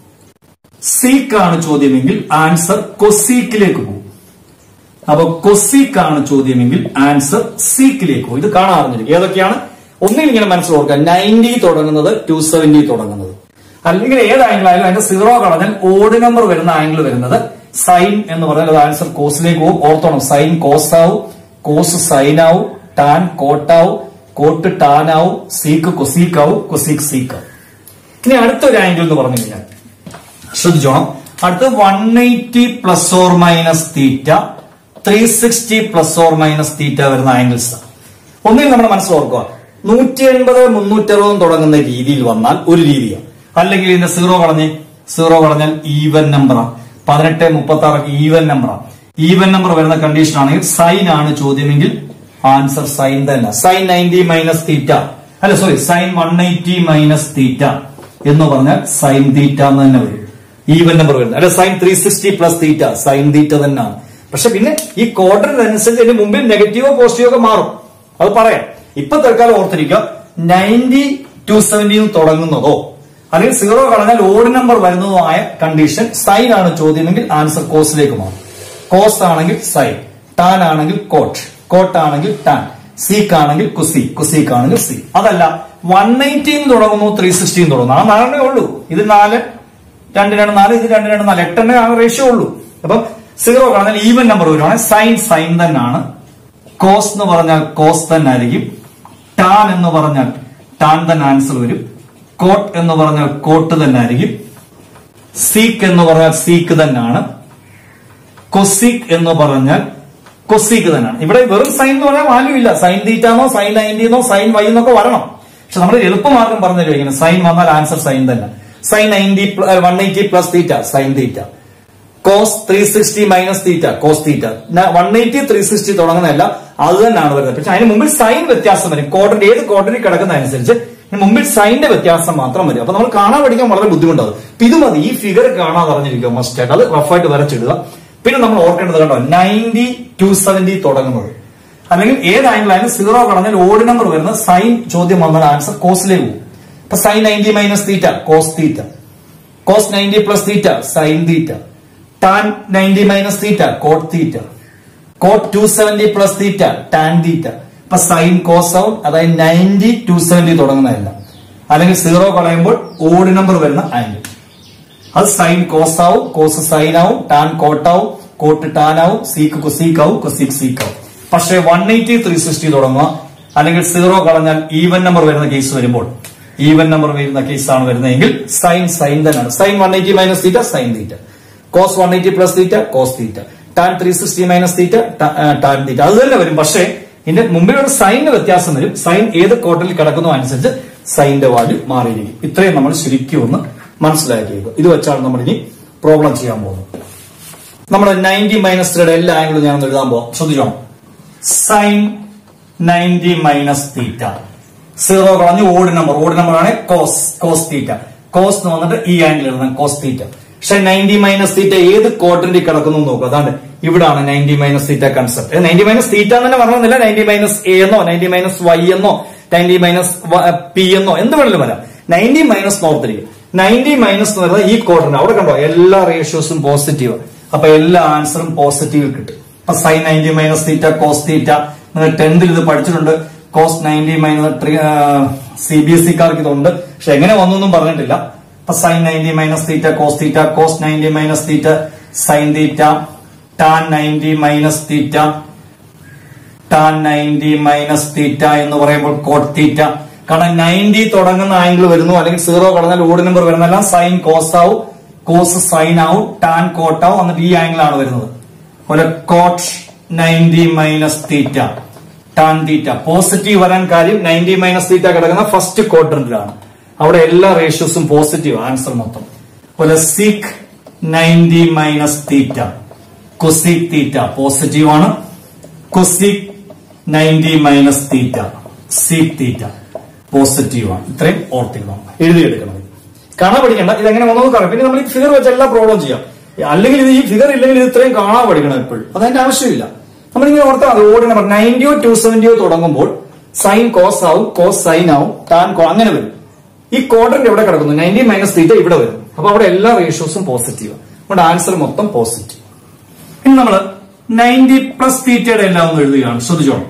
സീക്ക് ആണ് ചോദ്യമെങ്കിൽ ആൻസർ കൊസീക്കിലേക്ക് പോകും അപ്പൊ കൊസീക്ക് ആണ് ചോദ്യമെങ്കിൽ ആൻസർ സീക്കിലേക്ക് പോകും ഇത് കാണാറുണ്ട് ഏതൊക്കെയാണ് ഒന്നിൽ ഇങ്ങനെ മനസ്സിൽ ഓർക്കുക നയൻറ്റി തുടങ്ങുന്നത് ടു സെവന്റി തുടങ്ങുന്നത് അല്ലെങ്കിൽ ഏത് ആംഗിൾ ആയാലും അതിന്റെ സീറോ കളഞ്ഞാൽ ഓഡ് നമ്പർ വരുന്ന ആംഗിൾ വരുന്നത് സൈൻ എന്ന് പറഞ്ഞാൽ അത് ആൻസർ കോസിലേക്ക് പോകും ഓർത്തോണം സൈൻ കോസ് ആവും കോസ് സൈൻ ആവും ടാൻ കോട്ടാവും കോട്ട് ടാൻ ആവും സീക്ക് കൊസീക്ക് ആവും കൊസീക്ക് സീക്ക് ആവും ഇനി അടുത്തൊരു ആംഗിൾ എന്ന് പറഞ്ഞു കഴിഞ്ഞാൽ ശ്രദ്ധിച്ചോണം അടുത്ത് one eighty plus or minus theta three sixty plus or minus theta വരുന്ന ആംഗിൾസ് ഒന്നിൽ നമ്മുടെ മനസ്സിൽ ഓർക്കുക നൂറ്റി എൺപത് മുന്നൂറ്ററുപതും തുടങ്ങുന്ന രീതിയിൽ വന്നാൽ ഒരു രീതിയാണ് അല്ലെങ്കിൽ ഇതിന്റെ സീറോ കളഞ്ഞ് സീറോ കളഞ്ഞാൽ ഈവൻ നമ്പറാണ് പതിനെട്ട് മുപ്പത്തി ആറൊക്കെ ഈവൻ നമ്പറാണ് ഈവൻ നമ്പർ വരുന്ന കണ്ടീഷൻ ആണെങ്കിൽ സൈൻ ആണ് ചോദ്യമെങ്കിൽ ആൻസർ സൈൻ തന്നെ സൈൻ നയൻറ്റി മൈനസ് തീറ്റ അല്ല sorry sine one eighty minus theta എന്ന് പറഞ്ഞാൽ സൈൻ തീറ്റ എന്ന് തന്നെ വരും ഈവൻ നമ്പർ വരുന്നത് അല്ല sine three sixty plus theta sine theta തന്നെയാണ് പക്ഷെ പിന്നെ ഈ ക്വാർട്ടറിന് അനുസരിച്ച് ഇതിന്റെ മുമ്പിൽ നെഗറ്റീവോ പോസിറ്റീവോ ഒക്കെ മാറും അത് പറയാം ഇപ്പൊ തൽക്കാലം ഓർത്തിരിക്കുക നയൻറ്റി ടു സെവന്റിന്ന് തുടങ്ങുന്നതോ അല്ലെങ്കിൽ സീറോ കളഞ്ഞാൽ ഓഡ് നമ്പർ വരുന്നതോ ആയ കണ്ടീഷൻ സൈൻ ആണ് ചോദ്യമെങ്കിൽ ആൻസർ കോസിലേക്ക് മാറും കോസ് ആണെങ്കിൽ സൈൻ ടാൻ ആണെങ്കിൽ കോട്ട് കോട്ട് ആണെങ്കിൽ ടാൻ സീക്ക് ആണെങ്കിൽ കുസി കുസീക്ക് ആണെങ്കിൽ സി അതല്ല വൺ എയ്റ്റീൻ തുടങ്ങുന്നു ത്രീ സിക്സ്റ്റീൻ തുടങ്ങുന്നു ആ നാലെണ്ണേ ഉള്ളൂ ഇത് നാല് രണ്ട് രണ്ട് നാല് ഇത് രണ്ട് രണ്ട് നാല് എട്ടെണ്ണേ ആ റേഷ്യോ ഉള്ളൂ അപ്പം സീറോ കളഞ്ഞാൽ ഈവൻ നമ്പർ വരുവാണെങ്കിൽ സൈൻ സൈൻ തന്നെയാണ് കോസ് എന്ന് പറഞ്ഞാൽ കോസ് തന്നെ ആയിരിക്കും ടാൻ എന്ന് പറഞ്ഞാൽ ടാൻ തന്നെ ആൻസർ വരും കോട്ട് എന്ന് പറഞ്ഞാൽ കോട്ട് തന്നെ ആയിരിക്കും സീക്ക് എന്ന് പറഞ്ഞാൽ സീക്ക് തന്നെയാണ് കൊസീക്ക് എന്ന് പറഞ്ഞാൽ കൊസീക്ക് തന്നെയാണ് ഇവിടെ വെറും സൈൻ എന്ന് പറഞ്ഞാൽ വാല്യൂ ഇല്ല സൈൻ തീറ്റാന്നോ സൈൻ നയൻറ്റീന്നോ സൈൻ വൈ എന്നൊക്കെ വരണം പക്ഷെ നമ്മൾ എളുപ്പമാർഗം പറഞ്ഞു കഴിക്കുന്നത് സൈൻ വന്നാൽ ആൻസർ സൈൻ തന്നെ sine ninety one eighty plus theta sine theta cos three sixty minus theta cos theta one eighty three sixty തുടങ്ങുന്നതല്ല അത് തന്നെയാണ് വരുന്നത് പക്ഷെ അതിന് മുമ്പിൽ സൈൻ വ്യത്യാസം വരും ക്വാർട്ടർ ഏത് ക്വാർട്ടറിൽ കിടക്കുന്ന അനുസരിച്ച് ഇതിന് മുമ്പിൽ സൈനിന്റെ വ്യത്യാസം മാത്രം വരും അപ്പൊ നമ്മൾ കാണാൻ പഠിക്കാൻ വളരെ ബുദ്ധിമുട്ടാണ് അപ്പൊ ഇത് മതി ഈ ഫിഗർ കാണാതെ അറിഞ്ഞിരിക്കുക മസ്റ്റ് ആയിട്ട് അത് റഫായിട്ട് വരച്ചിടുക പിന്നെ നമ്മൾ ഓർക്കേണ്ടത് കണ്ടോ നയൻറ്റി ടു സെവന്റി തുടങ്ങുന്നത് അല്ലെങ്കിൽ ഏത് ആംഗിൾ ആയാലും സീറോ കടന്നാൽ ഓഡ് നമ്പർ വരുന്ന സൈൻ ചോദ്യം വന്നാൽ ആൻസർ കോസിലേക്ക് പോകും ഇപ്പൊ sine ninety minus theta cos theta cos ninety plus theta sine theta tan ninety minus theta cot theta cot two seventy plus theta tan theta ഇപ്പൊ sine cos ആവും അതായത് ninety two seventy തുടങ്ങുന്നതല്ല അല്ലെങ്കിൽ zero കളയുമ്പോൾ odd number വരുന്ന angle അത് sine cos ആവും cos sine ആവും ടാൻ കോട്ടാവും കോട്ട് ടാൻ ആവും സീക്ക് കൊസീക്ക് ആവും കൊസീക്ക് സീക്ക് ആവും പക്ഷേ വൺ എയ്റ്റി ത്രീ സിക്സ്റ്റി തുടങ്ങുക അല്ലെങ്കിൽ സീറോ കളഞ്ഞാൽ ഈവൻ നമ്പർ വരുന്ന കേസ് വരുമ്പോൾ ഈവൻ നമ്പർ വരുന്ന കേസാണ് വരുന്നതെങ്കിൽ സൈൻ സൈൻ തന്നെയാണ് sine one eighty minus theta sine theta cos one eighty plus theta cos theta tan three sixty minus theta tan theta അത് തന്നെ വരും പക്ഷേ ഇതിന്റെ മുമ്പിലൊരു സൈനിന്റെ വ്യത്യാസം വരും സൈൻ ഏത് കോട്ടിൽ കിടക്കുന്നോ അനുസരിച്ച് സൈനിന്റെ വാല്യൂ മാറിയിരിക്കും ഇത്രയും നമ്മൾ ശരിക്കും ഒന്ന് മനസ്സിലാക്കിയത് ഇത് വെച്ചാണ് നമ്മൾ ഇനി പ്രോബ്ലം ചെയ്യാൻ പോകുന്നത് നമ്മുടെ നയൻറ്റി മൈനസ് ത്രീയുടെ എല്ലാ ആംഗിളും ഞാൻ ഒന്ന് എഴുതാൻ പോവാം ശ്രദ്ധിച്ചോ sine ninety minus theta zero കളഞ്ഞ് ഓഡ് നമ്പർ ഓഡ് നമ്പർ ആണ് കോസ് കോസ് തീറ്റ കോസ് എന്ന് വന്നിട്ട് ഈ ആംഗിൾ എഴുതാം കോസ് തീറ്റ പക്ഷെ നയൻറ്റി മൈനസ് തീറ്റ ഏത് ക്വാർട്ടറിൽ കിടക്കുന്നു എന്ന് നോക്കുക അതാണ് ഇവിടാണ് ninety minus theta concept ninety minus theta എന്ന് തന്നെ പറഞ്ഞില്ല നയൻറ്റി മൈനസ് എ എന്നോ നയൻറ്റി മൈനസ് വൈ എന്നോ നയൻറ്റി മൈനസ് പി എന്നോ എന്ത് വേണമെങ്കിലും വരാം നയൻറ്റി മൈനസ് നോർത്തിരിക്കും നയൻറ്റി മൈനസ് എന്ന് പറയുന്നത് ഈ ക്വാർട്ടറിന് അവിടെ കണ്ടോ എല്ലാ റേഷ്യോസും പോസിറ്റീവ് അപ്പൊ എല്ലാ ആൻസറും പോസിറ്റീവ് കിട്ടും അപ്പൊ sine ninety minus theta cos theta നിങ്ങൾ ടെൻത്തിൽ ഇത് പഠിച്ചിട്ടുണ്ട് cos ninety minus C B S സിക്കാർക്ക് ഇതുണ്ട് പക്ഷെ എങ്ങനെ വന്നു എന്നും പറഞ്ഞിട്ടില്ല അപ്പൊ sine ninety minus theta cos theta cos ninety minus theta sine theta tan ninety minus theta tan ninety minus theta എന്ന് പറയുമ്പോൾ കോട്ട് തീറ്റ കാരണം നയൻറ്റി തുടങ്ങുന്ന ആംഗിൾ വരുന്നു അല്ലെങ്കിൽ സീറോ കടന്നാൽ ഓഡ് നമ്പർ വരുന്നതെല്ലാം സൈൻ കോസ് ആവും കോസ് സൈൻ ആവും ടാൻ കോട്ട് ആവും എന്നിട്ട് ഈ ആംഗിൾ ആണ് വരുന്നത് അതുപോലെ cot ninety minus theta tan theta positive വരാൻ കാര്യം നയൻറ്റി മൈനസ് തീറ്റ കിടക്കുന്ന ഫസ്റ്റ് ക്വാർട്ടറിലാണ് അവിടെ എല്ലാ റേഷ്യോസും പോസിറ്റീവ് ആൻസർ മൊത്തം അതുപോലെ sec ninety minus theta cosec theta positive ആണ് cosec ninety minus theta sec theta positive ആണ് ഇത്രയും ഓർത്തിക്കണം എഴുതിയെടുക്കണം കാണാൻ പഠിക്കണ്ട ഇതെങ്ങനെ വന്നത് കാണാം പിന്നെ നമ്മൾ ഈ ഫിഗർ വെച്ച് എല്ലാ പ്രോബ്ലം ചെയ്യാം അല്ലെങ്കിൽ ഇത് ഈ ഫിഗർ ഇല്ലെങ്കിൽ ഇത് ഇത്രയും കാണാൻ പഠിക്കണം എപ്പോഴും അതതിന്റെ ആവശ്യമില്ല നമ്മളിങ്ങനെ ഓർത്താൽ അത് ഓടി നമ്പർ നയൻറ്റിയോ ടു സെവന്റിയോ തുടങ്ങുമ്പോൾ സൈൻ കോസ് ആവും കോസ് സൈൻ ആവും ടാൻ കോ അങ്ങനെ വരും ഈ ക്വാഡ്രന്റ് എവിടെ കിടക്കുന്നു നയൻറ്റി മൈനസ് തീറ്റ ഇവിടെ വരും അപ്പൊ അവിടെ എല്ലാ റേഷ്യോസും പോസിറ്റീവ് അതുകൊണ്ട് ആൻസർ മൊത്തം പോസിറ്റീവ് ഇനി നമ്മൾ നയൻറ്റി പ്ലസ് തീറ്റയുടെ എല്ലാം ഒന്ന് എഴുതുകയാണ് ശ്രദ്ധിച്ചോണം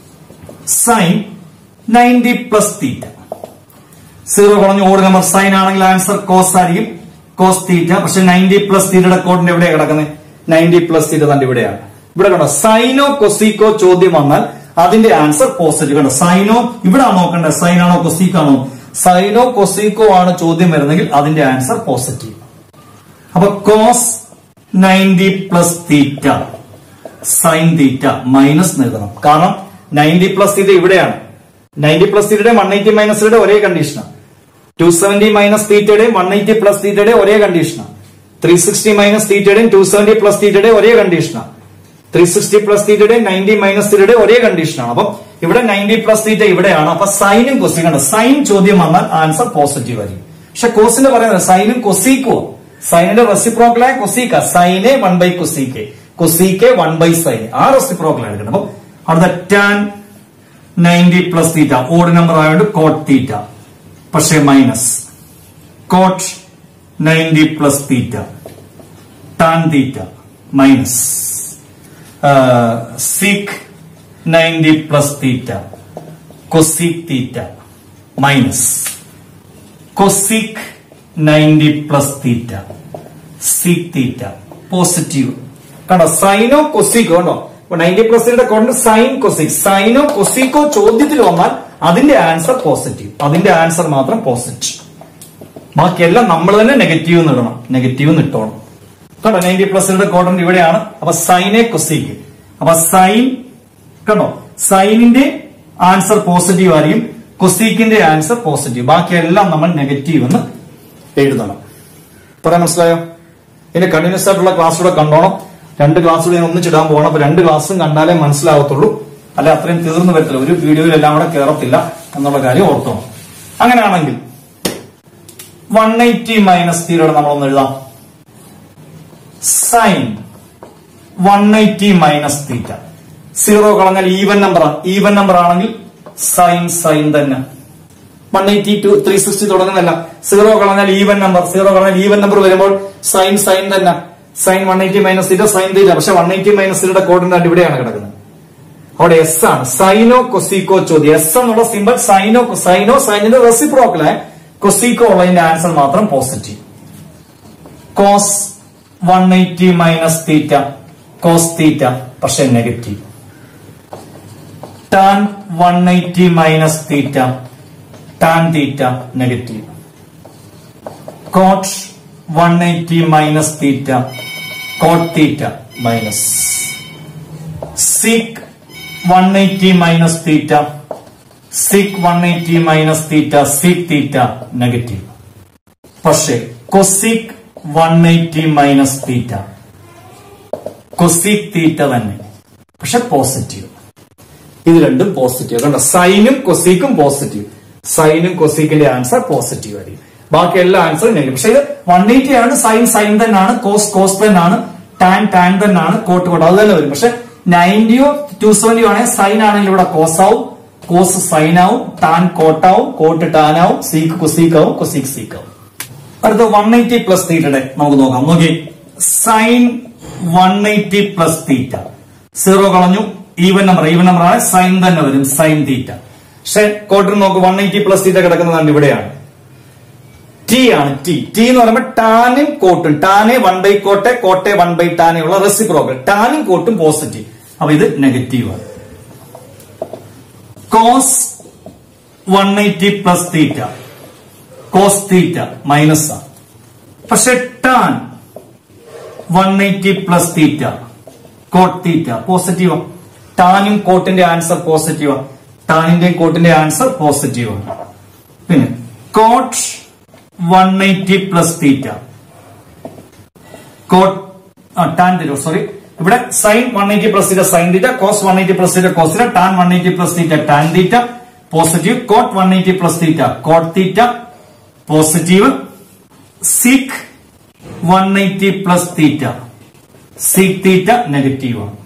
sine ninety plus theta zero കുറഞ്ഞ ഓട് നമ്പർ സൈൻ ആണെങ്കിൽ ആൻസർ കോസ് ആയിരിക്കും കോസ് തീറ്റ പക്ഷെ നയൻറ്റി പ്ലസ് തീറ്റയുടെ കോഡിന്റെ എവിടെയാണ് കിടക്കുന്നത് നയൻറ്റി പ്ലസ് തീറ്റ തന്നെ ഇവിടെയാണ് ഇവിടെ കണ്ടോ സൈനോ കൊസീക്കോ ചോദ്യം വന്നാൽ അതിന്റെ ആൻസർ പോസിറ്റീവ് കണ്ടോ സൈനോ ഇവിടെ നോക്കേണ്ടത് സൈൻ ആണോ കൊസീക്കോ ആണോ സൈനോ കൊസീക്കോ ആണ് ചോദ്യം വരുന്നെങ്കിൽ അതിന്റെ ആൻസർ പോസിറ്റീവ് അപ്പൊ cos ninety plus theta sine theta minus എഴുതണം കാരണം നയൻറ്റി പ്ലസ് തീറ്റ ഇവിടെയാണ് നയൻറ്റി പ്ലസ് തീറ്റയുടെ വൺ എയ്റ്റി മൈനസ് തീറ്റയുടെ ഒരേ കണ്ടീഷനാണ് ടു സെവന്റി മൈനസ് തീറ്റയുടെയും വൺ എയ്റ്റി പ്ലസ് തീറ്റയുടെയും ഒരേ കണ്ടീഷനാണ് ത്രീ സിക്സ്റ്റി മൈനസ് തീറ്റയുടെയും ടു സെവന്റി പ്ലസ് തീറ്റയുടെയും ഒരേ കണ്ടീഷനാണ് ത്രീ സിക്സ്റ്റി പ്ലസ് തീറ്റയുടെയും നയൻറ്റി മൈനസ് തീറ്റയുടെയും ഒരേ കണ്ടീഷനാണ് അപ്പം ഇവിടെ നയൻറ്റി പ്ലസ് തീറ്റ ഇവിടെയാണ് അപ്പൊ സൈനും കൊസീക്കും ഉണ്ട് സൈൻ ചോദ്യം വന്നാൽ ആൻസർ പോസിറ്റീവ് ആയിരിക്കും പക്ഷെ കോസിന്റെ പറയുന്നത് സൈനും കൊസീക്കോ സൈനിന്റെ റെസിപ്രോക്കലായ കൊസീക്ക സൈനെ വൺ ബൈ കൊസീക്കെ കൊസീക്കെ വൺ ബൈ സൈൻ ആ റെസിപ്രോക്കൽ എടുക്കണം അപ്പൊ അടുത്ത tan ninety plus theta odd number ആയതുകൊണ്ട് കോട്ട് തീറ്റ പക്ഷേ minus cot ninety plus theta tan theta minus sec ninety plus theta cosec theta minus cosec ninety plus theta sec theta positive കണ്ടോ സൈനോ കൊസിക്കോ കണ്ടോ ninety പ്ലസിന്റെ കൊണ്ട് sign cosec സൈനോ കൊസിക്കോ ചോദ്യത്തിൽ വന്നാൽ അതിന്റെ answer positive അതിന്റെ ആൻസർ മാത്രം പോസിറ്റീവ് ബാക്കിയെല്ലാം നമ്മൾ തന്നെ നെഗറ്റീവ് ഇടണം നെഗറ്റീവ് ഇട്ടോണം കണ്ടോ നയൻറ്റി പ്ലസിന്റെ കോഡന്റ് ഇവിടെയാണ് അപ്പൊ സൈനെ കൊസിക്ക് അപ്പൊ സൈൻ കണ്ടോ സൈനിന്റെ ആൻസർ പോസിറ്റീവ് ആയിരിക്കും കൊസീക്കിന്റെ ആൻസർ പോസിറ്റീവ് ബാക്കിയെല്ലാം നമ്മൾ നെഗറ്റീവ് എന്ന് എഴുതണം പറയാൻ മനസ്സിലായോ ഇനി കണ്ടിന്യൂസ് ആയിട്ടുള്ള ക്ലാസ് കൂടെ കണ്ടോണം രണ്ട് ക്ലാസ് കൂടെ ഞാൻ ഒന്നിച്ചിടാൻ പോകണം അപ്പൊ രണ്ട് ക്ലാസ്സും കണ്ടാലേ മനസ്സിലാവത്തുള്ളൂ അല്ലെ അത്രയും തീർന്നു വരത്തില്ല ഒരു വീഡിയോയിൽ എല്ലാം കൂടെ കയറത്തില്ല എന്നുള്ള കാര്യം ഓർത്തോണം അങ്ങനെയാണെങ്കിൽ വൺ എയ്റ്റി മൈനസ് തീരോടെ നമ്മളൊന്ന് എഴുതാം sine one eighty minus theta zero കളഞ്ഞാൽ ഈവൻ നമ്പർ ഈവൻ നമ്പർ ആണെങ്കിൽ സൈൻ സൈൻ തന്നെ one eighty two three sixty തുടങ്ങുന്നല്ല സീറോ കളഞ്ഞാൽ ഈവൻ നമ്പർ സീറോ കളഞ്ഞാൽ ഈവൻ നമ്പർ വരുമ്പോൾ സൈൻ സൈൻ തന്നെ sine one eighty minus theta sine theta പക്ഷെ one eighty minus തീറ്റയുടെ കോർഡിനേറ്റ് ഇവിടെയാണ് കിടക്കുന്നത് അവിടെ എസ് ആണ് സൈനോ കൊസീക്കോ ചോദ്യം എസ് എന്നുള്ള സിമ്പിൾ സൈനോ സൈനോ സൈനിന്റെ റെസിപ്രോക്കലായ കൊസീക്കോ ഉള്ളതിന്റെ ആൻസർ മാത്രം positive cos one eighty minus theta cos theta പക്ഷെ negative tan one eighty minus theta tan theta negative cot one eighty minus theta cot theta minus sec one eighty minus theta sec one eighty minus theta sec theta negative പക്ഷേ cosec one eighty minus theta cosec theta തന്നെ പക്ഷെ positive ഇത് രണ്ടും positive കണ്ടോ സൈനും കൊസീക്കും positive സൈനും കൊസീക്കിന്റെ ആൻസർ പോസിറ്റീവ് ആയിരിക്കും ബാക്കി എല്ലാ ആൻസറും നെഗറ്റീവ് പക്ഷെ ഇത് വൺ എയ്റ്റി ആണ് സൈൻ സൈൻ തന്നെയാണ് കോസ് കോസ് തന്നെയാണ് ടാൻ ടാൻ തന്നെയാണ് കോട്ട് കോട്ട് അത് തന്നെ വരും പക്ഷെ നയൻറ്റിയോ ടു സെവന്റിയോ ആണെങ്കിൽ സൈൻ ആണെങ്കിൽ ഇവിടെ കോസ് ആവും കോസ് സൈൻ ആവും ടാൻ കോട്ടാവും കോട്ട് ടാൻ ആവും സീക്ക് കൊസീക്ക് ആവും കൊസീക്ക് സീക്ക് ആവും അടുത്ത വൺ എയ്റ്റി പ്ലസ് തീറ്റയുടെ നമുക്ക് നോക്കാം നോക്കി sine one eighty plus theta zero കളഞ്ഞു ഈവൻ നമ്പർ ഈവൻ നമ്പർ ആണ് സൈൻ തന്നെ വരും സൈൻ തീറ്റ പക്ഷെ കോട്ടിൽ നോക്ക് വൺ എയ്റ്റി പ്ലസ് തീറ്റ കിടക്കുന്നതാണ് ഇവിടെയാണ് ടി ആണ് ടി ടി എന്ന് പറയുമ്പോൾ ടാനും കോട്ടും ടാനെ വൺ ബൈ കോട്ടെ കോട്ടെ വൺ ബൈ ടാനെ ഉള്ള റെസിപ്രോക്കൽ ടാനും കോട്ടും പോസിറ്റീവ് അപ്പൊ ഇത് നെഗറ്റീവ് ആണ് cos one eighty plus theta cos theta minus ആണ് പക്ഷെ tan one eighty plus theta cot theta positive ടാനും കോട്ടിന്റെ ആൻസർ പോസിറ്റീവ് ടാനിന്റെയും കോട്ടിന്റെ ആൻസർ പോസിറ്റീവ് ആണ് പിന്നെ cot one eighty plus theta cot tan theta sorry ഇവിടെ sine one eighty plus theta sine theta cos one eighty plus theta cos theta tan one eighty plus theta tan theta positive cot one eighty plus theta cot theta positive sec one eighty plus theta sec theta negative ആണ്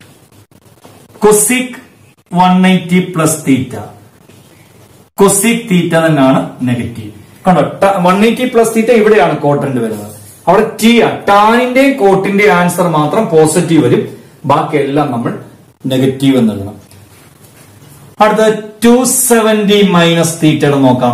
cosec one eighty plus theta cosec theta തന്നെയാണ് negative കണ്ടോ one eighty plus theta ഇവിടെയാണ് കോട്ടന്റ് വരുന്നത് അവിടെ T ആണ് ടാനിന്റെയും കോട്ടിന്റെയും answer മാത്രം positive വരും ബാക്കി എല്ലാം നമ്മൾ നെഗറ്റീവ് എന്ന് എഴുതണം അടുത്ത ടു സെവന്റി മൈനസ് തീറ്റയുടെ നോക്കാം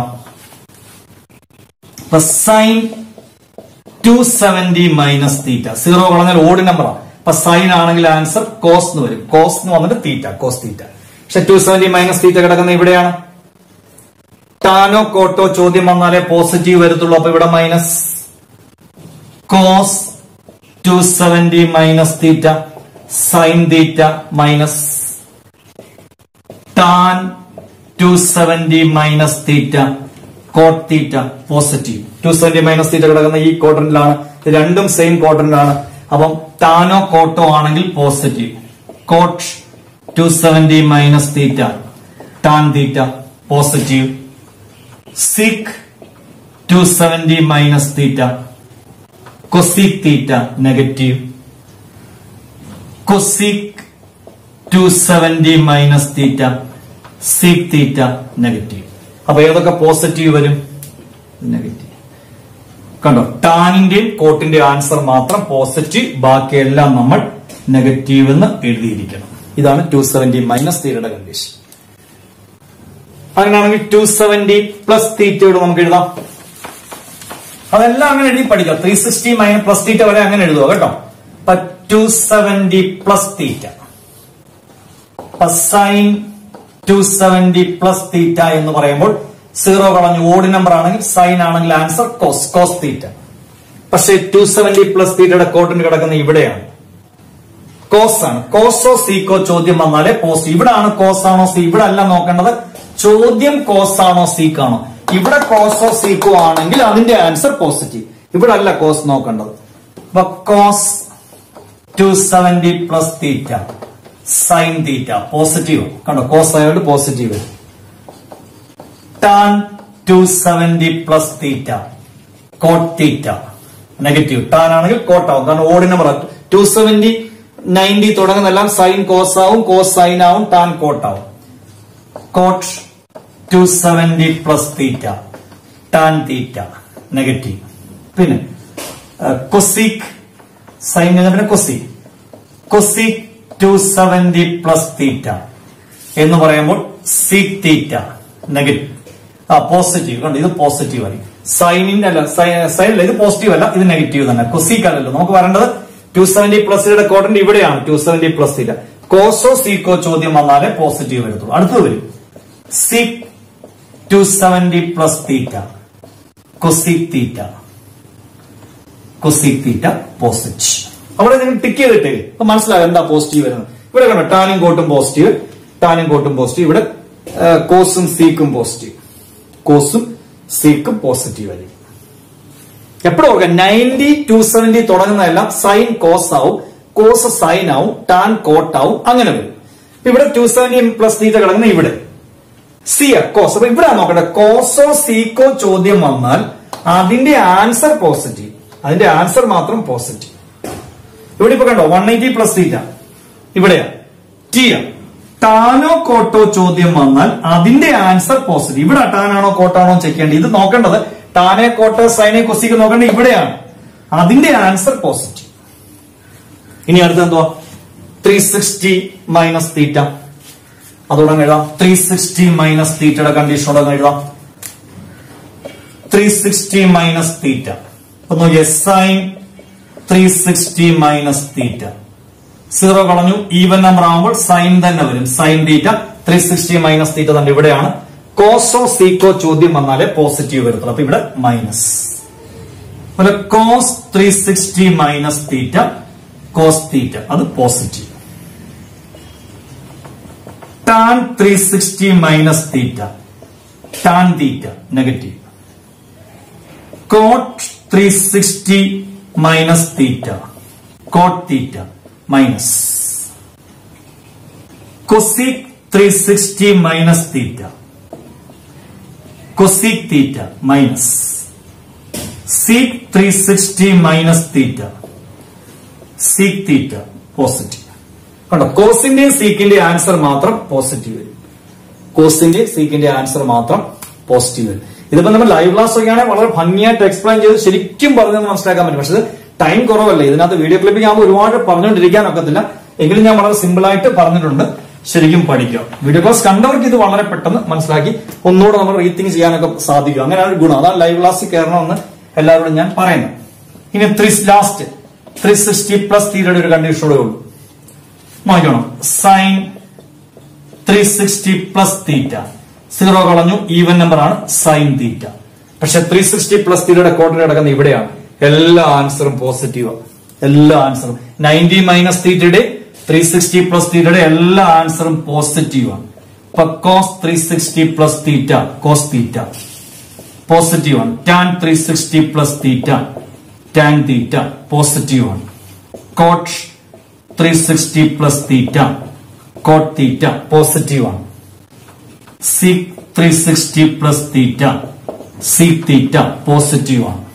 sine two seventy minus theta zero കളഞ്ഞാൽ ഓഡ് നമ്പറാണ് അപ്പൊ സൈൻ ആണെങ്കിൽ ആൻസർ കോസ് എന്ന് വരും കോസ് എന്ന് വന്നിട്ട് തീറ്റ കോസ് തീറ്റ പക്ഷെ ടു സെവന്റി മൈനസ് തീറ്റ കിടക്കുന്ന ഇവിടെയാണ് ടാനോ കോട്ടോ ചോദ്യം വന്നാലേ പോസിറ്റീവ് വരത്തുള്ളൂ അപ്പൊ ഇവിടെ minus cos two seventy minus theta sine theta minus tan two seventy minus theta cot theta positive two seventy minus theta കിടക്കുന്ന ഈ ക്വാഡ്രന്റിലാണ് ഇത് രണ്ടും സെയിം ക്വാഡ്രന്റിലാണ് അപ്പം ടാനോ കോട്ടോ ആണെങ്കിൽ positive cot two seventy minus theta tan theta positive sec two seventy minus theta cosec theta negative cosec two seventy minus theta sec theta negative അപ്പൊ ഏതൊക്കെ പോസിറ്റീവ് വരും നെഗറ്റീവ് കണ്ടോ ടാനിന്റെയും കോട്ടിന്റെ ആൻസർ മാത്രം പോസിറ്റീവ് ബാക്കിയെല്ലാം നമ്മൾ നെഗറ്റീവ് എന്ന് എഴുതിയിരിക്കണം ഇതാണ് ടു സെവന്റി മൈനസ് തീറ്റയുടെ കണ്ടീഷൻ അങ്ങനെയാണെങ്കിൽ ടു സെവന്റി പ്ലസ് തീറ്റയോട് നമുക്ക് എഴുതാം അതെല്ലാം അങ്ങനെ എഴുതി പഠിക്കാം three sixty minus plus theta വരെ അങ്ങനെ എഴുതുക കേട്ടോ അപ്പൊ two seventy plus theta sine two seventy plus theta എന്ന് പറയുമ്പോൾ സീറോ കളഞ്ഞ് ഓഡ് നമ്പർ ആണെങ്കിൽ സൈൻ ആണെങ്കിൽ ആൻസർ കോസ് കോസ് തീറ്റ പക്ഷേ ടു സെവന്റി പ്ലസ് തീറ്റയുടെ കോട്ടിന് കിടക്കുന്ന ഇവിടെയാണ് കോസ് ആണ് കോസോ സീക്കോ ചോദ്യം വന്നാലേ പോസ്റ്റ് ഇവിടെ ആണ് കോസ് ആണോ സി ഇവിടെ അല്ല നോക്കേണ്ടത് ചോദ്യം കോസ് ആണോ സീക്ക് ആണോ ഇവിടെ കോസോ സീക്കോ ആണെങ്കിൽ അതിന്റെ ആൻസർ പോസിറ്റീവ് ഇവിടെ അല്ല കോസ് നോക്കേണ്ടത് അപ്പൊ cos two seventy plus theta sine theta positive കണ്ടോ കോസ് ആയതുകൊണ്ട് positive tan two seventy plus theta cot theta negative tan ആണെങ്കിൽ കോട്ട് ആവും കാരണം odd number two seventy ninety തുടങ്ങുന്നെല്ലാം സൈൻ കോസ് ആവും കോസ് സൈൻ ആവും ടാൻ കോട്ട് ആവും cot two seventy plus theta tan theta negative പിന്നെ cosec sine പിന്നെ cosec cosec two seventy plus theta എന്ന് പറയുമ്പോൾ സീക് തീറ്റ നെഗറ്റീവ് ആ പോസിറ്റീവ് കണ്ടോ ഇത് പോസിറ്റീവ് ആയി സൈനിന്റെ അല്ല സൈനില്ല ഇത് പോസിറ്റീവ് അല്ല ഇത് നെഗറ്റീവ് തന്നെ കൊസീക്ക് അല്ലല്ലോ നമുക്ക് വരേണ്ടത് ടു സെവന്റി പ്ലസ് യുടെ കോട്ടന്റ് ഇവിടെയാണ് ടു സെവന്റി പ്ലസ് തീറ്റ കോസോ സീക്കോ ചോദ്യം വന്നാലേ പോസിറ്റീവ് വരത്തുള്ളൂ അടുത്തത് വരും sec two seventy plus theta cosec theta cosec theta positive അവിടെ നിങ്ങൾ ടിക്ക് ചെയ്തിട്ടേ അപ്പൊ മനസ്സിലാകും എന്താ പോസിറ്റീവ് വരുന്നത് ഇവിടെ കണ്ടോ ടാനും കോട്ടും പോസിറ്റീവ് ടാനും കോട്ടും പോസിറ്റീവ് ഇവിടെ ആ, കോസും സീക്കും പോസിറ്റീവ് കോസും സീക്കും പോസിറ്റീവ് ആയിരിക്കും എപ്പോഴും ഓർക്കുക നയൻറ്റി ടു സെവന്റി തുടങ്ങുന്നതെല്ലാം സൈൻ കോസ് ആവും കോസ് സൈൻ ആവും ടാൻ കോട്ട് ആവും അങ്ങനെ വരും ഇപ്പൊ ഇവിടെ ടു സെവന്റി പ്ലസ് തീറ്റ കിടക്കുന്ന ഇവിടെ സി കോസ് അപ്പൊ ഇവിടെ നോക്കട്ടെ കോസോ സീക്കോ ചോദ്യം വന്നാൽ അതിന്റെ ആൻസർ പോസിറ്റീവ് അതിന്റെ ആൻസർ മാത്രം പോസിറ്റീവ് ഇവിടെ ഇപ്പൊ കണ്ടോ വൺ എയ്റ്റി പ്ലസ് തീറ്റ ഇവിടെയാ ടി ടാനോ കോട്ടോ ചോദ്യം വന്നാൽ അതിന്റെ ആൻസർ പോസിറ്റീവ് ഇവിടെ ടാനാണോ കോട്ടാണോ ചെക്ക് ചെയ്യേണ്ടത് ഇത് നോക്കേണ്ടത് ടാനെ കോട്ട് സൈനെ കൊസിക്ക് നോക്കേണ്ടത് ഇവിടെയാണ് അതിന്റെ ആൻസർ പോസിറ്റീവ് ഇനി അടുത്ത എന്തുവാ ത്രീ സിക്സ്റ്റി മൈനസ് തീറ്റ അതോടെ എഴുതാം ത്രീ സിക്സ്റ്റി മൈനസ് തീറ്റയുടെ കണ്ടീഷനോടെ എഴുതാം ത്രീ സിക്സ്റ്റി മൈനസ് തീറ്റ അപ്പൊ നോക്കിയേ sine three sixty minus theta zero കളഞ്ഞു ഈവൻ നമ്പർ ആകുമ്പോൾ സൈൻ തന്നെ വരും sine theta three sixty minus theta തന്നെ ഇവിടെയാണ് കോസോ സീക്കോ ചോദ്യം വന്നാലേ പോസിറ്റീവ് വരത്തുള്ളൂ അപ്പൊ ഇവിടെ മൈനസ് അതുപോലെ cos three sixty minus theta cos theta അത് positive tan three sixty minus theta tan theta negative cot three sixty minus theta cot theta minus cosec three sixty minus theta cosec theta minus sec three sixty minus theta sec theta positive കണ്ടോ കോസിന്റെയും സീക്കിന്റെയും answer മാത്രം positive വരും കോസിന്റെയും സീക്കിന്റെ answer മാത്രം positive വരും ഇതിപ്പോ നമ്മൾ live class ഒക്കെയാണെങ്കിൽ വളരെ ഭംഗിയായിട്ട് എക്സ്പ്ലെയിൻ ചെയ്ത് ശരിക്കും പറഞ്ഞത് മനസ്സിലാക്കാൻ പറ്റും പക്ഷെ ഇത് ടൈം കുറവല്ലേ ഇതിനകത്ത് വീഡിയോ ക്ലിപ്പിംഗ് ആകുമ്പോൾ ഒരുപാട് പറഞ്ഞുകൊണ്ടിരിക്കാൻ ഒക്കത്തില്ല എങ്കിലും ഞാൻ വളരെ സിമ്പിൾ ആയിട്ട് പറഞ്ഞിട്ടുണ്ട് ശരിക്കും പഠിക്കുക വീഡിയോ ക്ലാസ് കണ്ടവർക്ക് ഇത് വളരെ പെട്ടെന്ന് മനസ്സിലാക്കി ഒന്നുകൂടെ നമ്മൾ റീത്തിങ് ചെയ്യാനൊക്കെ സാധിക്കും അങ്ങനെയാണ് ഒരു ഗുണം അതാണ് ലൈവ് ക്ലാസ്സിൽ കയറണമെന്ന് എല്ലാവരോടും ഞാൻ പറയുന്നു ഇനി three last three sixty plus തീരയുടെ ഒരു കണ്ടീഷനോടെ ഉള്ളൂ നോക്കണം sine three sixty plus theta zero കളഞ്ഞു ഈവൻ നമ്പർ ആണ് സൈൻ തീറ്റ പക്ഷെ ത്രീ സിക്സ്റ്റി പ്ലസ് തീറ്റയുടെ കോട്ടിന് കിടക്കുന്ന ഇവിടെയാണ് എല്ലാ ആൻസറും പോസിറ്റീവ് എല്ലാ ആൻസറും നയൻറ്റി മൈനസ് തീറ്റയുടെ ത്രീ സിക്സ്റ്റി പ്ലസ് തീറ്റയുടെ എല്ലാ ആൻസറും പോസിറ്റീവ് ആണ് ഇപ്പൊ cos three sixty plus theta cos theta positive ആണ് tan three sixty plus theta tan theta positive ആണ് cot three sixty plus theta cot theta positive ആണ് sec three sixty plus theta sec theta positive ആണ്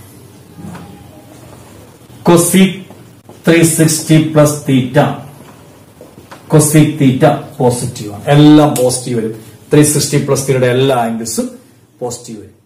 cosec three sixty plus theta cosec theta positive ആണ് എല്ലാം positive വരും three sixty plus തീറ്റയുടെ എല്ലാ ആംഗിൾസും positive വരും